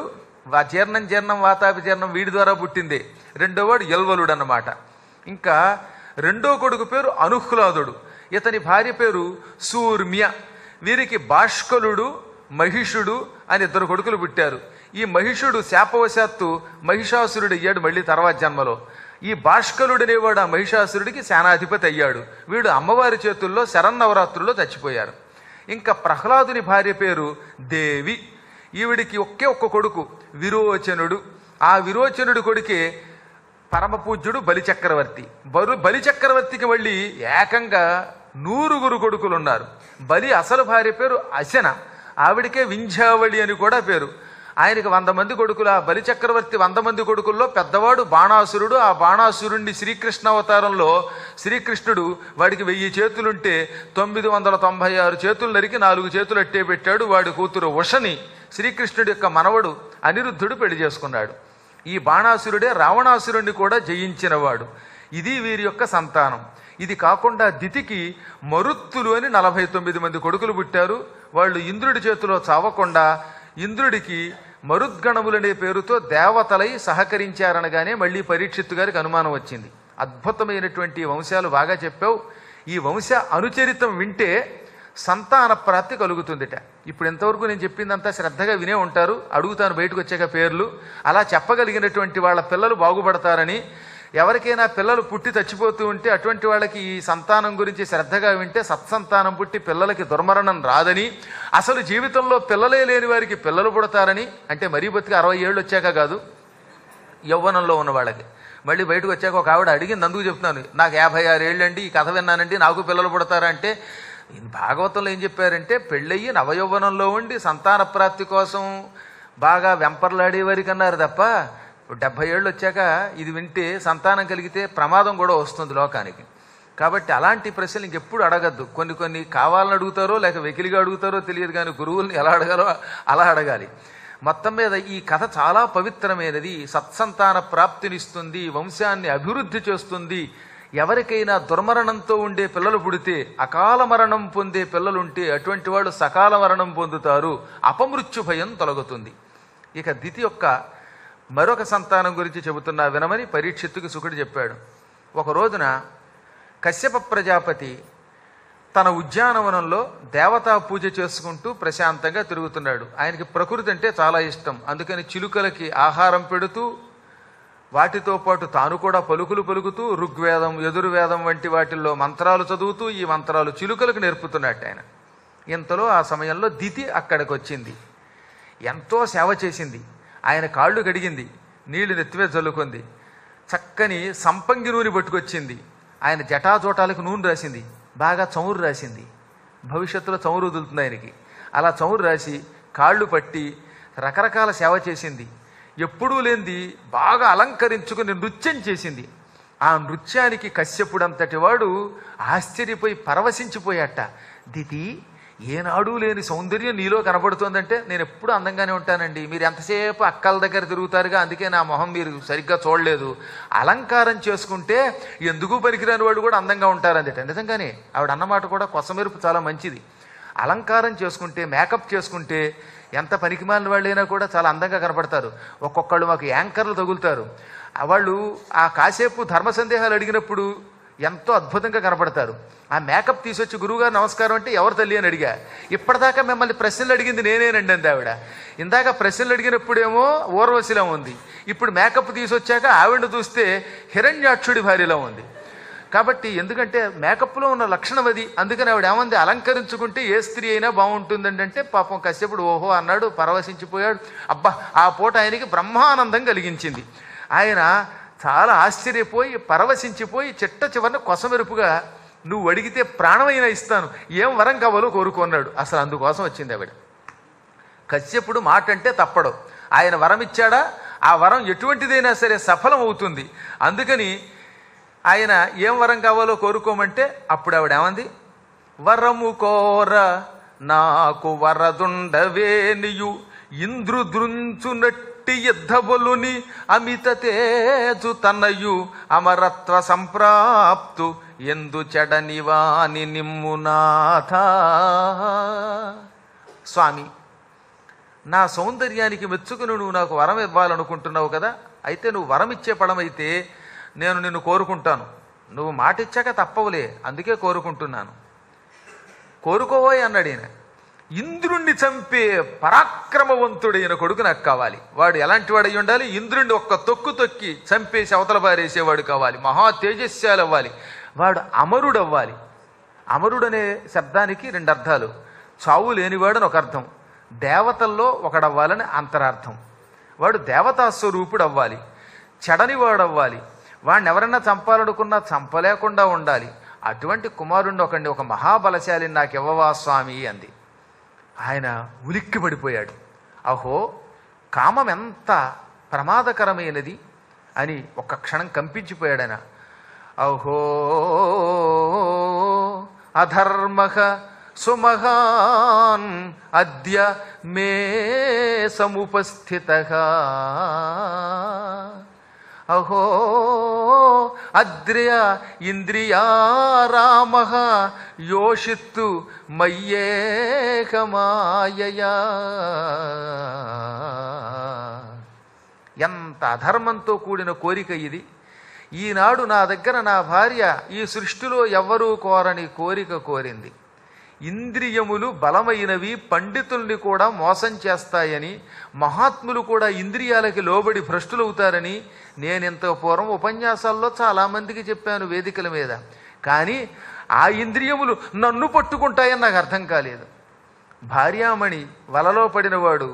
వా- జీర్ణం జీర్ణం వాతాభిజీర్ణం వీడి ద్వారా పుట్టిందే రెండో వాడు ఎల్వలుడు అన్నమాట ఇంకా రెండో కొడుకు పేరు అనుహ్లాదుడు ఇతని భార్య పేరు సూర్మ్య వీరికి భాష్కలుడు మహిషుడు అని ఇద్దరు కొడుకులు పుట్టారు ఈ మహిషుడు శాపవశాత్తు మహిషాసురుడు అయ్యాడు మళ్ళీ తర్వాత జన్మలో ఈ భాష్కలుడు అనేవాడు ఆ మహిషాసురుడికి సేనాధిపతి అయ్యాడు వీడు అమ్మవారి చేతుల్లో శరన్నవరాత్రుల్లో చచ్చిపోయారు ఇంకా ప్రహ్లాదుని భార్య పేరు దేవి ఈవిడికి ఒకే ఒక్క కొడుకు విరోచనుడు ఆ విరోచనుడి కొడుకే పరమపూజ్యుడు బలిచక్రవర్తి బరు బలిచక్రవర్తికి మళ్ళీ ఏకంగా నూరుగురు కొడుకులు ఉన్నారు బలి అసలు భార్య పేరు అశన ఆవిడికే వింధ్యావళి అని కూడా పేరు ఆయనకి వంద మంది కొడుకులు ఆ బలిచక్రవర్తి వంద మంది కొడుకుల్లో పెద్దవాడు బాణాసురుడు ఆ బాణాసురుణ్ణి శ్రీకృష్ణ అవతారంలో శ్రీకృష్ణుడు వాడికి వెయ్యి చేతులుంటే తొమ్మిది వందల తొంభై ఆరు చేతులు నరికి నాలుగు చేతులు అట్టే పెట్టాడు వాడి కూతురు ఉషని శ్రీకృష్ణుడి యొక్క మనవడు అనిరుద్ధుడు పెళ్లి చేసుకున్నాడు ఈ బాణాసురుడే రావణాసురుణ్ణి కూడా జయించినవాడు ఇది వీరి యొక్క సంతానం ఇది కాకుండా దితికి మరుత్తులు అని నలభై తొమ్మిది మంది కొడుకులు పుట్టారు వాళ్ళు ఇంద్రుడి చేతిలో చావకుండా ఇంద్రుడికి మరుద్గణములనే పేరుతో దేవతలై సహకరించారనగానే మళ్ళీ పరీక్షిత్తు గారికి అనుమానం వచ్చింది అద్భుతమైనటువంటి ఈ వంశాలు బాగా చెప్పావు ఈ వంశ అనుచరితం వింటే సంతాన ప్రాప్తి కలుగుతుందిట ఇప్పుడు ఎంతవరకు నేను చెప్పిందంతా శ్రద్ధగా వినే ఉంటారు అడుగుతాను బయటకు వచ్చాక పేర్లు అలా చెప్పగలిగినటువంటి వాళ్ళ పిల్లలు బాగుపడతారని ఎవరికైనా పిల్లలు పుట్టి చచ్చిపోతూ ఉంటే అటువంటి వాళ్ళకి ఈ సంతానం గురించి శ్రద్ధగా వింటే సత్సంతానం పుట్టి పిల్లలకి దుర్మరణం రాదని అసలు జీవితంలో పిల్లలే లేని వారికి పిల్లలు పుడతారని అంటే మరీ బతికి అరవై ఏళ్ళు వచ్చాక కాదు యవ్వనంలో ఉన్న వాళ్ళకి మళ్ళీ బయటకు వచ్చాక ఒక ఆవిడ అడిగింది అందుకు చెప్తున్నాను నాకు యాభై ఆరు ఏళ్ళండి ఈ కథ విన్నానండి నాకు పిల్లలు పుడతారంటే ఈ భాగవతంలో ఏం చెప్పారంటే పెళ్ళయ్యి నవయౌవనంలో ఉండి సంతాన ప్రాప్తి కోసం బాగా వెంపర్లాడే వారికి అన్నారు తప్ప డెబ్బై ఏళ్ళు వచ్చాక ఇది వింటే సంతానం కలిగితే ప్రమాదం కూడా వస్తుంది లోకానికి కాబట్టి అలాంటి ప్రశ్నలు ఇంకెప్పుడు అడగద్దు కొన్ని కొన్ని కావాలని అడుగుతారో లేక వెకిలిగా అడుగుతారో తెలియదు కానీ గురువుల్ని ఎలా అడగాలో అలా అడగాలి మొత్తం మీద ఈ కథ చాలా పవిత్రమైనది సత్సంతాన ప్రాప్తినిస్తుంది వంశాన్ని అభివృద్ధి చేస్తుంది ఎవరికైనా దుర్మరణంతో ఉండే పిల్లలు పుడితే అకాల మరణం పొందే పిల్లలుంటే అటువంటి వాళ్ళు సకాల మరణం పొందుతారు అపమృత్యు భయం తొలగుతుంది ఇక దితి యొక్క మరొక సంతానం గురించి చెబుతున్నా వినమని పరీక్షిత్తుకి సుకుడు చెప్పాడు ఒక రోజున కశ్యప ప్రజాపతి తన ఉద్యానవనంలో దేవతా పూజ చేసుకుంటూ ప్రశాంతంగా తిరుగుతున్నాడు ఆయనకి ప్రకృతి అంటే చాలా ఇష్టం అందుకని చిలుకలకి ఆహారం పెడుతూ వాటితో పాటు తాను కూడా పలుకులు పలుకుతూ ఋగ్వేదం ఎదురువేదం వంటి వాటిల్లో మంత్రాలు చదువుతూ ఈ మంత్రాలు చిలుకలకు నేర్పుతున్నట్టు ఆయన ఇంతలో ఆ సమయంలో దితి అక్కడికి వచ్చింది ఎంతో సేవ చేసింది ఆయన కాళ్ళు గడిగింది నీళ్లు నెత్తిమే జల్లుకుంది చక్కని సంపంగి నూనె పట్టుకొచ్చింది ఆయన జటాజోటాలకు నూనె రాసింది బాగా చమురు రాసింది భవిష్యత్తులో చమురు వదులుతుంది ఆయనకి అలా చమురు రాసి కాళ్ళు పట్టి రకరకాల సేవ చేసింది ఎప్పుడూ లేనిది బాగా అలంకరించుకుని నృత్యం చేసింది ఆ నృత్యానికి కశ్యపుడంతటి వాడు ఆశ్చర్యపోయి పరవశించిపోయాట దితి ఏనాడు లేని సౌందర్యం నీలో కనబడుతోందంటే నేను ఎప్పుడు అందంగానే ఉంటానండి మీరు ఎంతసేపు అక్కల దగ్గర తిరుగుతారుగా అందుకే నా మొహం మీరు సరిగ్గా చూడలేదు అలంకారం చేసుకుంటే ఎందుకు పనికిరాని వాడు కూడా అందంగా ఉంటారందట నిజంగానే ఆవిడ అన్నమాట కూడా కొసమెరుపు చాలా మంచిది అలంకారం చేసుకుంటే మేకప్ చేసుకుంటే ఎంత పనికిమాలిన వాళ్ళైనా కూడా చాలా అందంగా కనపడతారు ఒక్కొక్కళ్ళు మాకు యాంకర్లు తగులుతారు ఆ వాళ్ళు ఆ కాసేపు ధర్మ సందేహాలు అడిగినప్పుడు ఎంతో అద్భుతంగా కనపడతారు ఆ మేకప్ తీసుకొచ్చి గురువుగారు నమస్కారం అంటే ఎవరు తల్లి అని అడిగా ఇప్పటిదాకా మిమ్మల్ని ప్రశ్నలు అడిగింది నేనేనండి అంది ఆవిడ ఇందాక ప్రశ్నలు అడిగినప్పుడేమో ఊర్వశిలా ఉంది ఇప్పుడు మేకప్ తీసుకొచ్చాక ఆవిడ చూస్తే హిరణ్యాక్షుడి భార్యలో ఉంది కాబట్టి ఎందుకంటే మేకప్లో ఉన్న లక్షణం అది అందుకని ఆవిడ ఏమంది అలంకరించుకుంటే ఏ స్త్రీ అయినా బాగుంటుందండి అంటే పాపం కశ్యపుడు ఓహో అన్నాడు పరవశించిపోయాడు అబ్బా ఆ పూట ఆయనకి బ్రహ్మానందం కలిగించింది ఆయన చాలా ఆశ్చర్యపోయి పరవశించిపోయి చిట్ట చివరిన కొసమెరుపుగా నువ్వు అడిగితే ప్రాణమైనా ఇస్తాను ఏం వరం కావాలో కోరుకున్నాడు అసలు అందుకోసం వచ్చింది ఆవిడ కశ్యపుడు మాట అంటే తప్పడు ఆయన వరం ఇచ్చాడా ఆ వరం ఎటువంటిదైనా సరే సఫలం అవుతుంది అందుకని ఆయన ఏం వరం కావాలో కోరుకోమంటే అప్పుడు ఆవిడ ఏమంది వరము కోర నాకు వరదుండవేనియు ఇంద్రుదృంచునట్టి యుద్ధబలుని అమిత తేజు తనయు అమరత్వ సంప్రాప్తు ఎందు చెడనివాని నిమ్మునాథ స్వామి నా సౌందర్యానికి మెచ్చుకుని నువ్వు నాకు వరం ఇవ్వాలనుకుంటున్నావు కదా అయితే నువ్వు వరం ఇచ్చే పడమైతే నేను నిన్ను కోరుకుంటాను నువ్వు మాట ఇచ్చాక తప్పవులే అందుకే కోరుకుంటున్నాను కోరుకోవోయ్ అన్నాడు ఈయన ఇంద్రుణ్ణి చంపే పరాక్రమవంతుడైన కొడుకు నాకు కావాలి వాడు ఎలాంటి వాడు అయి ఉండాలి ఇంద్రుణ్ణి ఒక్క తొక్కు తొక్కి చంపేసి అవతల పారేసేవాడు కావాలి మహా తేజస్యాలు అవ్వాలి వాడు అమరుడు అవ్వాలి అమరుడు అనే శబ్దానికి రెండు అర్థాలు చావు లేనివాడు అని ఒక అర్థం దేవతల్లో ఒకడవ్వాలని అంతరార్థం వాడు దేవతా స్వరూపుడు అవ్వాలి చెడనివాడు అవ్వాలి వాడిని ఎవరన్నా చంపాలనుకున్నా చంపలేకుండా ఉండాలి అటువంటి కుమారుణ్ణి ఒకండి ఒక మహాబలశాలిని నాకు ఇవ్వవా స్వామి అంది ఆయన ఉలిక్కి పడిపోయాడు అహో కామం ఎంత ప్రమాదకరమైనది అని ఒక్క క్షణం కంపించిపోయాడు ఆయన అహో అధర్మ సుమహాన్ అద్య మే సముపస్థిత అహో అద్ర్య ఇంద్రియారామ యోషిత్తు మయ్యేకమాయయా ఎంత అధర్మంతో కూడిన కోరిక ఇది ఈనాడు నా దగ్గర నా భార్య ఈ సృష్టిలో ఎవ్వరూ కోరని కోరిక కోరింది ఇంద్రియములు బలమైనవి పండితుల్ని కూడా మోసం చేస్తాయని మహాత్ములు కూడా ఇంద్రియాలకి లోబడి భ్రష్టులవుతారని నేను ఇంత పూర్వం ఉపన్యాసాల్లో చాలామందికి చెప్పాను వేదికల మీద కానీ ఆ ఇంద్రియములు నన్ను పట్టుకుంటాయని నాకు అర్థం కాలేదు భార్యామణి వలలో పడినవాడు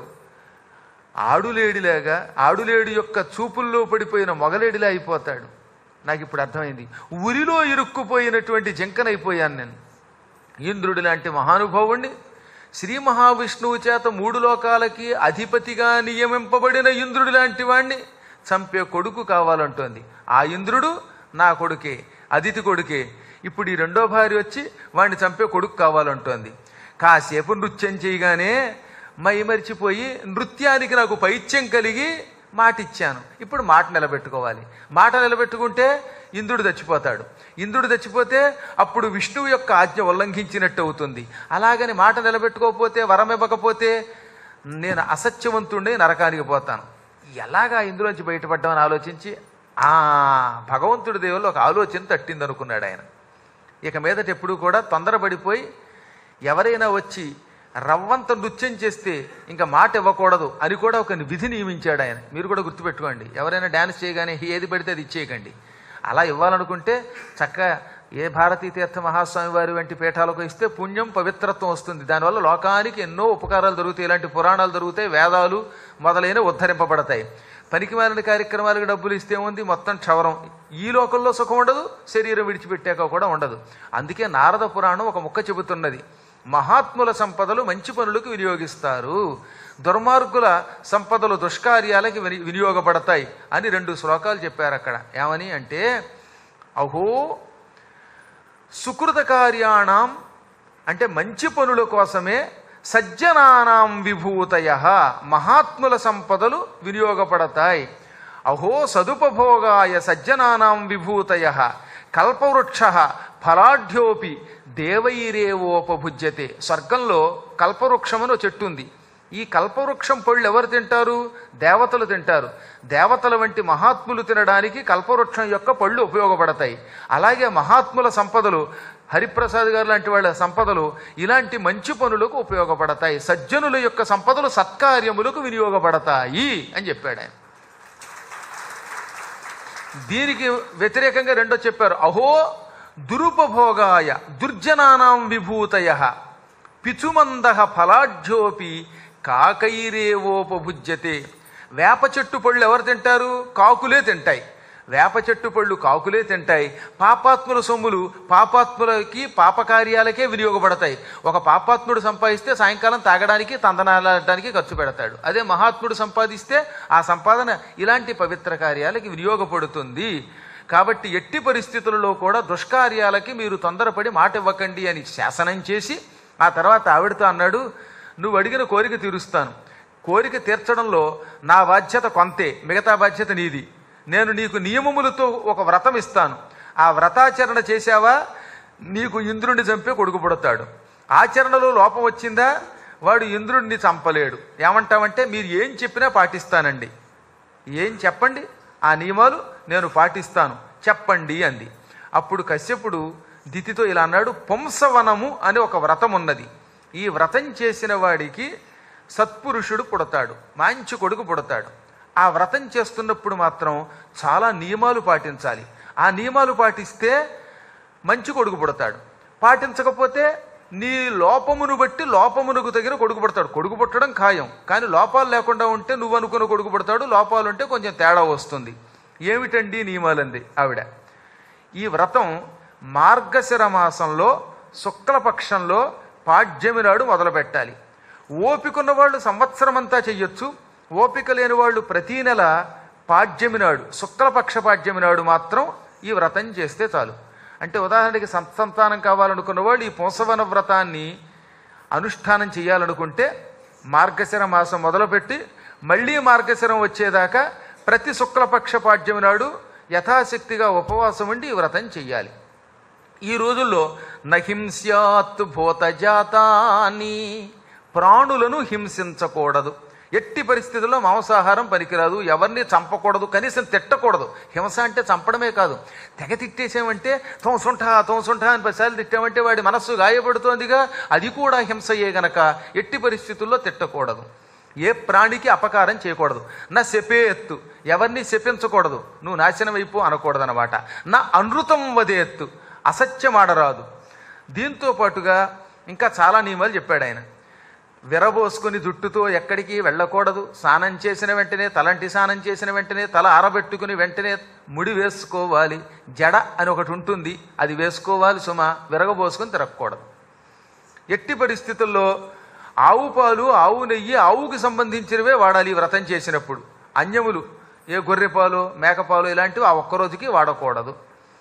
ఆడులేడిలాగా ఆడులేడి యొక్క చూపుల్లో పడిపోయిన మొగలేడిలా అయిపోతాడు నాకు ఇప్పుడు అర్థమైంది ఉరిలో ఇరుక్కుపోయినటువంటి జంకనైపోయాను నేను ఇంద్రుడి లాంటి మహానుభావుణ్ణి శ్రీ మహావిష్ణువు చేత మూడు లోకాలకి అధిపతిగా నియమింపబడిన ఇంద్రుడి లాంటి వాణ్ణి చంపే కొడుకు కావాలంటోంది ఆ ఇంద్రుడు నా కొడుకే అదితి కొడుకే ఇప్పుడు ఈ రెండో భార్య వచ్చి వాడిని చంపే కొడుకు కావాలంటోంది కాసేపు నృత్యం చేయగానే మై మరిచిపోయి నృత్యానికి నాకు పైత్యం కలిగి మాట ఇచ్చాను ఇప్పుడు మాట నిలబెట్టుకోవాలి మాట నిలబెట్టుకుంటే ఇంద్రుడు చచ్చిపోతాడు ఇంద్రుడు చచ్చిపోతే అప్పుడు విష్ణువు యొక్క ఆజ్ఞ ఉల్లంఘించినట్టు అవుతుంది అలాగని మాట నిలబెట్టుకోకపోతే వరం ఇవ్వకపోతే నేను అసత్యవంతుడే నరకానికి పోతాను ఎలాగా ఇందులోంచి బయటపడ్డామని ఆలోచించి ఆ భగవంతుడి దేవుల్లో ఒక ఆలోచన తట్టింది అనుకున్నాడు ఆయన ఇక మీదట ఎప్పుడు కూడా తొందరపడిపోయి ఎవరైనా వచ్చి రవ్వంత నృత్యం చేస్తే ఇంకా మాట ఇవ్వకూడదు అని కూడా ఒక విధి నియమించాడు ఆయన మీరు కూడా గుర్తుపెట్టుకోండి ఎవరైనా డ్యాన్స్ చేయగానే ఏది పడితే అది ఇచ్చేయకండి అలా ఇవ్వాలనుకుంటే చక్కగా ఏ భారతీ తీర్థ మహాస్వామి వారి వంటి పీఠాలకు ఇస్తే పుణ్యం పవిత్రత్వం వస్తుంది దానివల్ల లోకానికి ఎన్నో ఉపకారాలు జరుగుతాయి ఇలాంటి పురాణాలు జరుగుతాయి వేదాలు మొదలైన ఉద్ధరింపబడతాయి పనికి మాలిన కార్యక్రమాలకు డబ్బులు ఇస్తే ఉంది మొత్తం క్షవరం ఈ లోకంలో సుఖం ఉండదు శరీరం విడిచిపెట్టాక కూడా ఉండదు అందుకే నారద పురాణం ఒక ముక్క చెబుతున్నది మహాత్ముల సంపదలు మంచి పనులకు వినియోగిస్తారు దుర్మార్గుల సంపదలు దుష్కార్యాలకి విని వినియోగపడతాయి అని రెండు శ్లోకాలు చెప్పారు అక్కడ ఏమని అంటే అహో సుకృత కార్యాణం అంటే మంచి పనుల కోసమే సజ్జనానాం విభూతయ మహాత్ముల సంపదలు వినియోగపడతాయి అహో సదుపభోగాయ సజ్జనానాం విభూతయ కల్పవృక్ష ఫలాఢ్యోపి దేవైరేవోపభుజ్యతే స్వర్గంలో కల్పవృక్షమని ఒక చెట్టు ఉంది ఈ కల్పవృక్షం పళ్ళు ఎవరు తింటారు దేవతలు తింటారు దేవతల వంటి మహాత్ములు తినడానికి కల్పవృక్షం యొక్క పళ్ళు ఉపయోగపడతాయి అలాగే మహాత్ముల సంపదలు హరిప్రసాద్ గారు లాంటి వాళ్ళ సంపదలు ఇలాంటి మంచి పనులకు ఉపయోగపడతాయి సజ్జనుల యొక్క సంపదలు సత్కార్యములకు వినియోగపడతాయి అని చెప్పాడు ఆయన దీనికి వ్యతిరేకంగా రెండో చెప్పారు అహో దురుపభోగాయ దుర్జనానాం విభూతయ పిచుమంద ఫలాఢ్యోపి కాకైరేవోపభుజ్యతే వేప చెట్టు పళ్ళు ఎవరు తింటారు కాకులే తింటాయి వేప చెట్టు పళ్ళు కాకులే తింటాయి పాపాత్ముల సొమ్ములు పాపాత్ములకి పాపకార్యాలకే వినియోగపడతాయి ఒక పాపాత్ముడు సంపాదిస్తే సాయంకాలం తాగడానికి తందనాలడానికి ఖర్చు పెడతాడు అదే మహాత్ముడు సంపాదిస్తే ఆ సంపాదన ఇలాంటి పవిత్ర కార్యాలకి వినియోగపడుతుంది కాబట్టి ఎట్టి పరిస్థితులలో కూడా దుష్కార్యాలకి మీరు తొందరపడి మాట ఇవ్వకండి అని శాసనం చేసి ఆ తర్వాత ఆవిడతో అన్నాడు నువ్వు అడిగిన కోరిక తీరుస్తాను కోరిక తీర్చడంలో నా బాధ్యత కొంతే మిగతా బాధ్యత నీది నేను నీకు నియమములతో ఒక వ్రతం ఇస్తాను ఆ వ్రతాచరణ చేశావా నీకు ఇంద్రుడిని చంపే కొడుకు పుడతాడు ఆచరణలో లోపం వచ్చిందా వాడు ఇంద్రుడిని చంపలేడు ఏమంటామంటే మీరు ఏం చెప్పినా పాటిస్తానండి ఏం చెప్పండి ఆ నియమాలు నేను పాటిస్తాను చెప్పండి అంది అప్పుడు కశ్యపుడు దితితో ఇలా అన్నాడు పుంసవనము అని ఒక వ్రతం ఉన్నది ఈ వ్రతం చేసిన వాడికి సత్పురుషుడు పుడతాడు మంచి కొడుకు పుడతాడు ఆ వ్రతం చేస్తున్నప్పుడు మాత్రం చాలా నియమాలు పాటించాలి ఆ నియమాలు పాటిస్తే మంచి కొడుకు పుడతాడు పాటించకపోతే నీ లోపమును బట్టి లోపమునకు తగిన కొడుకు పుడతాడు కొడుకు పుట్టడం ఖాయం కానీ లోపాలు లేకుండా ఉంటే నువ్వు అనుకున్న కొడుకు పుడతాడు లోపాలు ఉంటే కొంచెం తేడా వస్తుంది ఏమిటండి నియమాలంది ఆవిడ ఈ వ్రతం మార్గశిర మాసంలో శుక్లపక్షంలో పాడ్యమి నాడు మొదలు పెట్టాలి ఓపికన్న వాళ్ళు సంవత్సరం అంతా చెయ్యొచ్చు ఓపిక లేని వాళ్ళు ప్రతీ నెల పాడ్యమి నాడు శుక్లపక్ష పాడ్యమి నాడు మాత్రం ఈ వ్రతం చేస్తే చాలు అంటే ఉదాహరణకి సంతానం కావాలనుకున్న వాళ్ళు ఈ పుంసవన వ్రతాన్ని అనుష్ఠానం చేయాలనుకుంటే మార్గశిర మాసం మొదలుపెట్టి మళ్ళీ మార్గశిరం వచ్చేదాకా ప్రతి శుక్లపక్ష పాడ్యమి నాడు యథాశక్తిగా ఉపవాసం ఉండి ఈ వ్రతం చెయ్యాలి ఈ రోజుల్లో నహింస్యాత్ భూతజాతాని ప్రాణులను హింసించకూడదు ఎట్టి పరిస్థితుల్లో మాంసాహారం పనికిరాదు ఎవరిని చంపకూడదు కనీసం తిట్టకూడదు హింస అంటే చంపడమే కాదు తెగ తిట్టేసామంటే తోసుంఠా తోసుంఠా అని పదిసార్లు తిట్టామంటే వాడి మనస్సు గాయపడుతోందిగా అది కూడా హింసయే గనక ఎట్టి పరిస్థితుల్లో తిట్టకూడదు ఏ ప్రాణికి అపకారం చేయకూడదు నా శపేత్తు ఎవరిని శపించకూడదు నువ్వు నాశనం అయిపో అనకూడదు అనమాట నా అనృతం వదేత్తు అసత్యం ఆడరాదు దీంతో పాటుగా ఇంకా చాలా నియమాలు చెప్పాడు ఆయన విరబోసుకుని జుట్టుతో ఎక్కడికి వెళ్ళకూడదు స్నానం చేసిన వెంటనే తలంటి స్నానం చేసిన వెంటనే తల ఆరబెట్టుకుని వెంటనే ముడి వేసుకోవాలి జడ అని ఒకటి ఉంటుంది అది వేసుకోవాలి సుమ విరగబోసుకుని తిరగకూడదు ఎట్టి పరిస్థితుల్లో ఆవు పాలు ఆవు నెయ్యి ఆవుకి సంబంధించినవే వాడాలి ఈ వ్రతం చేసినప్పుడు అన్యములు ఏ గొర్రె పాలు మేకపాలు ఇలాంటివి ఆ ఒక్క రోజుకి వాడకూడదు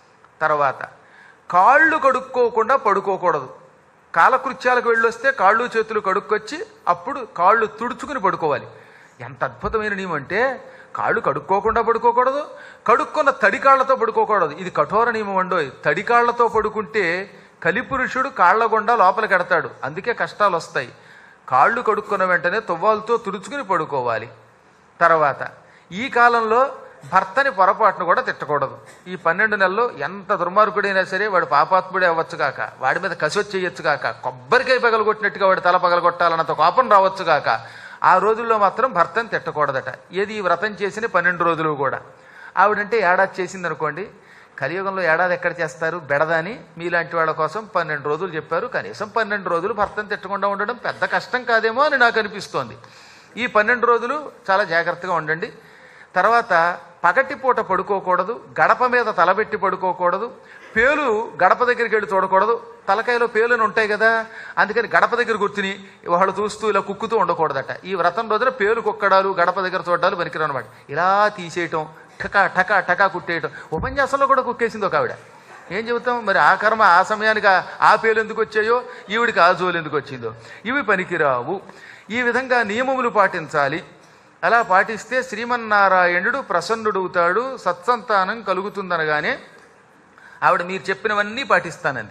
తర్వాత కాళ్ళు కడుక్కోకుండా పడుకోకూడదు కాలకృత్యాలకు వెళ్ళొస్తే కాళ్ళు చేతులు కడుక్కొచ్చి అప్పుడు కాళ్ళు తుడుచుకుని పడుకోవాలి ఎంత అద్భుతమైన నియమం అంటే కాళ్ళు కడుక్కోకుండా పడుకోకూడదు కడుక్కున్న తడి కాళ్ళతో పడుకోకూడదు ఇది కఠోర నియమం అండోయ్ తడి కాళ్ళతో పడుకుంటే కలిపురుషుడు కాళ్ళ గుండా లోపలికి ఎడతాడు అందుకే కష్టాలు వస్తాయి కాళ్ళు కడుక్కున్న వెంటనే తువ్వాలతో తుడుచుకుని పడుకోవాలి తర్వాత ఈ కాలంలో భర్తని పొరపాటును కూడా తిట్టకూడదు ఈ పన్నెండు నెలల్లో ఎంత దుర్మార్గుడైనా సరే వాడు పాపాత్ముడే అవ్వచ్చు కాక వాడి మీద కసొచ్చి చేయొచ్చు కాక కొబ్బరికాయ పగలగొట్టినట్టుగా వాడి తల పగలగొట్టాలన్నంత కోపం రావచ్చు కాక ఆ రోజుల్లో మాత్రం భర్తని తిట్టకూడదట ఏది ఈ వ్రతం చేసిన పన్నెండు రోజులు కూడా ఆవిడంటే ఏడాది చేసింది అనుకోండి కలియుగంలో ఏడాది ఎక్కడ చేస్తారు బెడదని మీలాంటి వాళ్ళ కోసం పన్నెండు రోజులు చెప్పారు కనీసం పన్నెండు రోజులు భర్తను తిట్టకుండా ఉండడం పెద్ద కష్టం కాదేమో అని నాకు అనిపిస్తోంది ఈ పన్నెండు రోజులు చాలా జాగ్రత్తగా ఉండండి తర్వాత పగటిపూట పడుకోకూడదు గడప మీద తలబెట్టి పడుకోకూడదు పేలు గడప దగ్గరికి వెళ్ళి చూడకూడదు తలకాయలో పేలుని ఉంటాయి కదా అందుకని గడప దగ్గర కూర్చుని వాళ్ళు చూస్తూ ఇలా కుక్కుతూ ఉండకూడదట ఈ వ్రతం రోజున పేలు కుక్కడాలు గడప దగ్గర చూడాలు పనికిరావు అనమాట ఇలా తీసేయటం టకా టకా టకా కుట్టేయటం ఉపన్యాసంలో కూడా కుక్కేసింది ఒక ఆవిడ ఏం చెబుతాం మరి ఆ కర్మ ఆ సమయానికి ఆ- ఆ పేలు ఎందుకు వచ్చాయో ఈవిడికి ఆ జోలు ఎందుకు వచ్చిందో ఇవి పనికిరావు ఈ విధంగా నియమములు పాటించాలి అలా పాటిస్తే శ్రీమన్నారాయణుడు ప్రసన్నుడవుతాడు సత్సంతానం కలుగుతుందనగానే ఆవిడ మీరు చెప్పినవన్నీ పాటిస్తానంది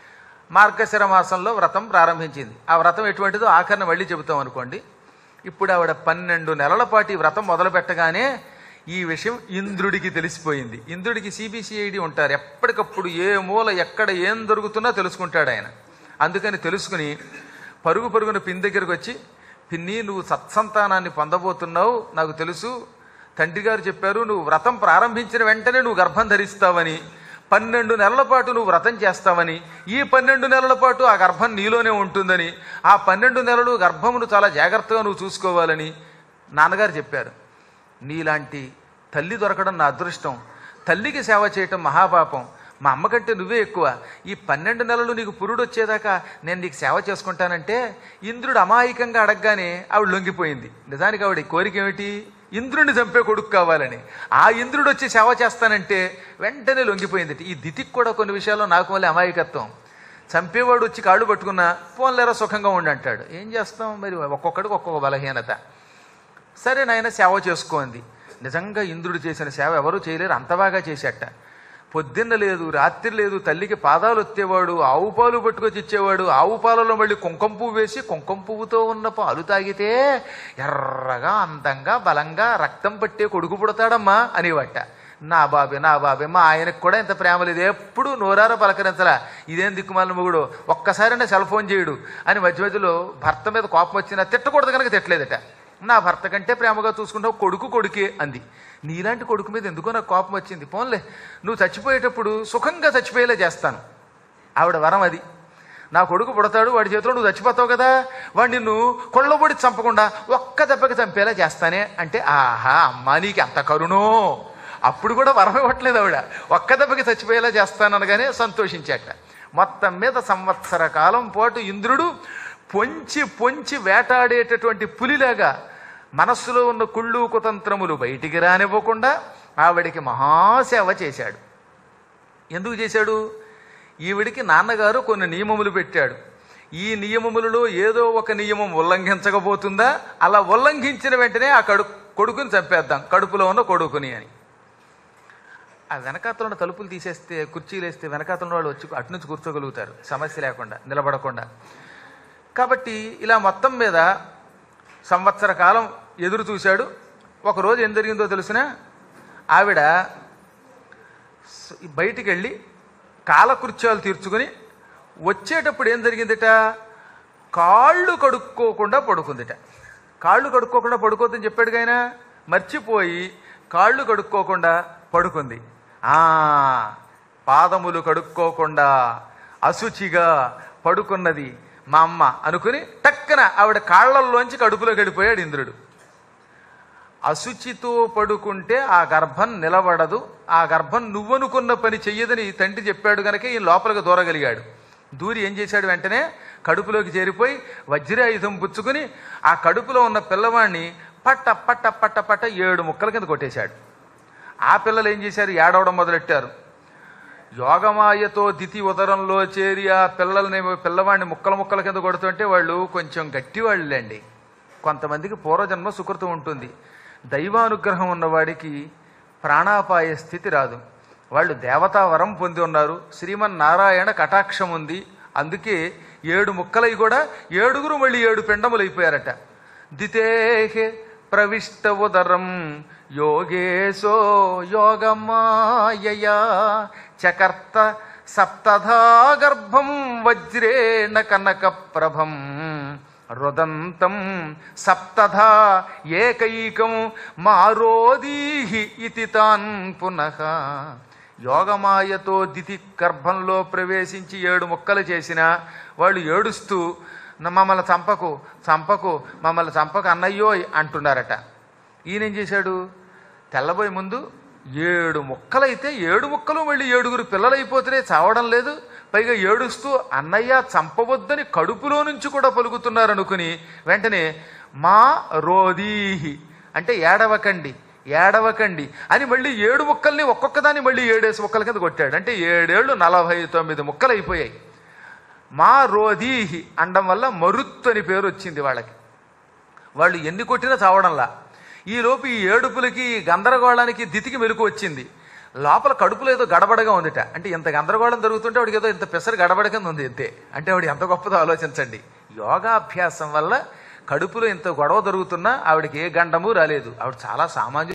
మార్గశిర మాసంలో వ్రతం ప్రారంభించింది ఆ వ్రతం ఎటువంటిదో ఆఖరిని మళ్ళీ చెబుతాం అనుకోండి ఇప్పుడు ఆవిడ పన్నెండు నెలల పాటు ఈ వ్రతం మొదలు పెట్టగానే ఈ విషయం ఇంద్రుడికి తెలిసిపోయింది ఇంద్రుడికి సిబిసిఐడి ఉంటారు ఎప్పటికప్పుడు ఏ మూల ఎక్కడ ఏం దొరుకుతున్నా తెలుసుకుంటాడు ఆయన అందుకని తెలుసుకుని పరుగు పరుగున పిన్ దగ్గరకు వచ్చి పిన్ని నువ్వు సత్సంతానాన్ని పొందబోతున్నావు నాకు తెలుసు తండ్రి గారు చెప్పారు నువ్వు వ్రతం ప్రారంభించిన వెంటనే నువ్వు గర్భం ధరిస్తావని పన్నెండు నెలల పాటు నువ్వు వ్రతం చేస్తావని ఈ పన్నెండు నెలల పాటు ఆ గర్భం నీలోనే ఉంటుందని ఆ పన్నెండు నెలలు గర్భమును చాలా జాగ్రత్తగా నువ్వు చూసుకోవాలని నాన్నగారు చెప్పారు నీలాంటి తల్లి దొరకడం నా అదృష్టం తల్లికి సేవ చేయటం మహాపాపం మా అమ్మకంటే నువ్వే ఎక్కువ ఈ పన్నెండు నెలలు నీకు పురుడు వచ్చేదాకా నేను నీకు సేవ చేసుకుంటానంటే ఇంద్రుడు అమాయకంగా అడగగానే ఆవిడ లొంగిపోయింది నిజానికి ఆవిడ కోరిక ఏమిటి ఇంద్రుడిని చంపే కొడుకు కావాలని ఆ ఇంద్రుడు వచ్చి సేవ చేస్తానంటే వెంటనే లొంగిపోయింది ఈ దితికి కూడా కొన్ని విషయాల్లో నాకు మళ్ళీ అమాయకత్వం చంపేవాడు వచ్చి కాళ్ళు పట్టుకున్నా పోన్లేరా సుఖంగా ఉండి అంటాడు ఏం చేస్తాం మరి ఒక్కొక్కడికి ఒక్కొక్క బలహీనత సరే నాయన సేవ చేసుకోంది నిజంగా ఇంద్రుడు చేసిన సేవ ఎవరూ చేయలేరు అంత బాగా చేసేట పొద్దున్న లేదు రాత్రి లేదు తల్లికి పాదాలు వచ్చేవాడు ఆవు పాలు పట్టుకొచ్చి ఇచ్చేవాడు ఆవు పాలలో మళ్ళీ కుంకుమ పువ్వు వేసి కుంకుమ పువ్వుతో ఉన్న పాలు తాగితే ఎర్రగా అందంగా బలంగా రక్తం పట్టే కొడుకు పుడతాడమ్మా అనేవట నా బాబే నా బాబే మా ఆయనకు కూడా ఇంత ప్రేమ లేదు ఎప్పుడు నోరార పలకరించలా ఇదేం దిక్కుమాలిన మొగుడు ఒక్కసారైనా సెల్ ఫోన్ చేయడు అని మధ్య మధ్యలో భర్త మీద కోపం వచ్చినా తిట్టకూడదు కనుక తిట్టలేదట నా భర్త కంటే ప్రేమగా చూసుకుంటావు కొడుకు కొడుకే అంది నీలాంటి కొడుకు మీద ఎందుకో నాకు కోపం వచ్చింది పోన్లే నువ్వు చచ్చిపోయేటప్పుడు సుఖంగా చచ్చిపోయేలా చేస్తాను ఆవిడ వరం అది నా కొడుకు పుడతాడు వాడి చేతిలో నువ్వు చచ్చిపోతావు కదా వాడు నిన్ను కొళ్ళబొడి చంపకుండా ఒక్క దెబ్బకి చంపేలా చేస్తానే అంటే ఆహా అమ్మా నీకు అంత కరుణో అప్పుడు కూడా వరం ఇవ్వట్లేదు ఆవిడ ఒక్క దెబ్బకి చచ్చిపోయేలా చేస్తాననగానే సంతోషించాట మొత్తం మీద సంవత్సర కాలం పాటు ఇంద్రుడు పొంచి పొంచి వేటాడేటటువంటి పులిలాగా మనస్సులో ఉన్న కుళ్ళు కుతంత్రములు బయటికి రానివ్వకుండా ఆవిడికి మహాసేవ చేశాడు ఎందుకు చేశాడు ఈవిడికి నాన్నగారు కొన్ని నియమములు పెట్టాడు ఈ నియమములలో ఏదో ఒక నియమం ఉల్లంఘించకపోతుందా అలా ఉల్లంఘించిన వెంటనే ఆ కడు కొడుకుని చంపేద్దాం కడుపులో ఉన్న కొడుకుని అని ఆ వెనకాతలో ఉన్న తలుపులు తీసేస్తే కుర్చీలు వేస్తే వెనకాతల ఉన్న వాళ్ళు వచ్చి అటు నుంచి కూర్చోగలుగుతారు సమస్య లేకుండా నిలబడకుండా కాబట్టి ఇలా మొత్తం మీద సంవత్సర కాలం ఎదురు చూశాడు ఒకరోజు ఏం జరిగిందో తెలిసిన ఆవిడ స- బయటికి వెళ్ళి కాలకృత్యాలు తీర్చుకుని వచ్చేటప్పుడు ఏం జరిగిందిట కాళ్ళు కడుక్కోకుండా పడుకుందిట కాళ్ళు కడుక్కోకుండా పడుకోవద్దని చెప్పాడు ఆయన మర్చిపోయి కాళ్ళు కడుక్కోకుండా పడుకుంది ఆ పాదములు కడుక్కోకుండా అశుచిగా పడుకున్నది మా అమ్మ అనుకుని టక్కన ఆవిడ కాళ్ళల్లోంచి కడుపులోకి వెళ్ళిపోయాడు ఇంద్రుడు అశుచితో పడుకుంటే ఆ గర్భం నిలబడదు ఆ గర్భం నువ్వనుకున్న పని చెయ్యదని తండ్రి చెప్పాడు గనక ఈ లోపలికి దూరగలిగాడు దూరి ఏం చేశాడు వెంటనే కడుపులోకి చేరిపోయి వజ్రాయుధం పుచ్చుకుని ఆ కడుపులో ఉన్న పిల్లవాడిని పట్ట పట్ట పట్ట పట్ట ఏడు ముక్కల కింద కొట్టేశాడు ఆ పిల్లలు ఏం చేశారు ఏడవడం మొదలెట్టారు యోగమాయతో దితి ఉదరంలో చేరి ఆ పిల్లల్ని పిల్లవాడిని ముక్కల ముక్కల కింద కొడుతుంటే వాళ్ళు కొంచెం గట్టివాళ్ళండి కొంతమందికి పూర్వజన్మ సుకృతం ఉంటుంది దైవానుగ్రహం ఉన్నవాడికి ప్రాణాపాయ స్థితి రాదు వాళ్ళు దేవతా వరం పొంది ఉన్నారు శ్రీమన్నారాయణ కటాక్షం ఉంది అందుకే ఏడు ముక్కలై కూడా ఏడుగురు మళ్ళీ ఏడు పిండములు అయిపోయారట దితేహే ప్రవిష్ట ఉదరం యోగేశో యోగమాయయా చకర్త సప్తధా గర్భం వజ్రేణ కనక ప్రభం రుదంతం సప్తధా ఏకైకం మారోదీహి ఇతి తాన్ పునః యోగమాయతో దితి గర్భంలో ప్రవేశించి ఏడు ముక్కలు చేసిన వాళ్ళు ఏడుస్తూ "నా మమ్మల్ని చంపకు చంపకు మమ్మల్ని చంపకు అన్నయ్యోయ్ అంటున్నారట ఈయనేం చేశాడు తెల్లబోయే ముందు ఏడు ముక్కలైతే ఏడు ముక్కలు మళ్ళీ ఏడుగురు పిల్లలైపోతేనే చావడం లేదు పైగా ఏడుస్తూ అన్నయ్య చంపవద్దని కడుపులో నుంచి కూడా పలుకుతున్నారు అనుకుని వెంటనే మా రోదీహి అంటే ఏడవకండి ఏడవకండి అని మళ్ళీ ఏడు ముక్కల్ని ఒక్కొక్క దాన్ని మళ్ళీ ఏడేసి ముక్కల కింద కొట్టాడు అంటే ఏడేళ్ళు నలభై తొమ్మిది ముక్కలు అయిపోయాయి మా రోదీహి అండం వల్ల మరుత్తు అని పేరు వచ్చింది వాళ్ళకి వాళ్ళు ఎన్ని కొట్టినా చావడంలా ఈలోపు ఈ ఏడుపులకి ఈ గందరగోళానికి దితికి మెలకు వచ్చింది లోపల కడుపులో ఏదో గడబడగా ఉందిట అంటే ఇంత గందరగోళం జరుగుతుంటే వాడికి ఏదో ఇంత పెసరు గడబడ కింద ఉంది అంతే అంటే వాడు ఎంత గొప్పదో ఆలోచించండి యోగాభ్యాసం వల్ల కడుపులో ఇంత గొడవ జరుగుతున్నా ఆవిడకి ఏ గండము రాలేదు ఆవిడ చాలా సామాన్య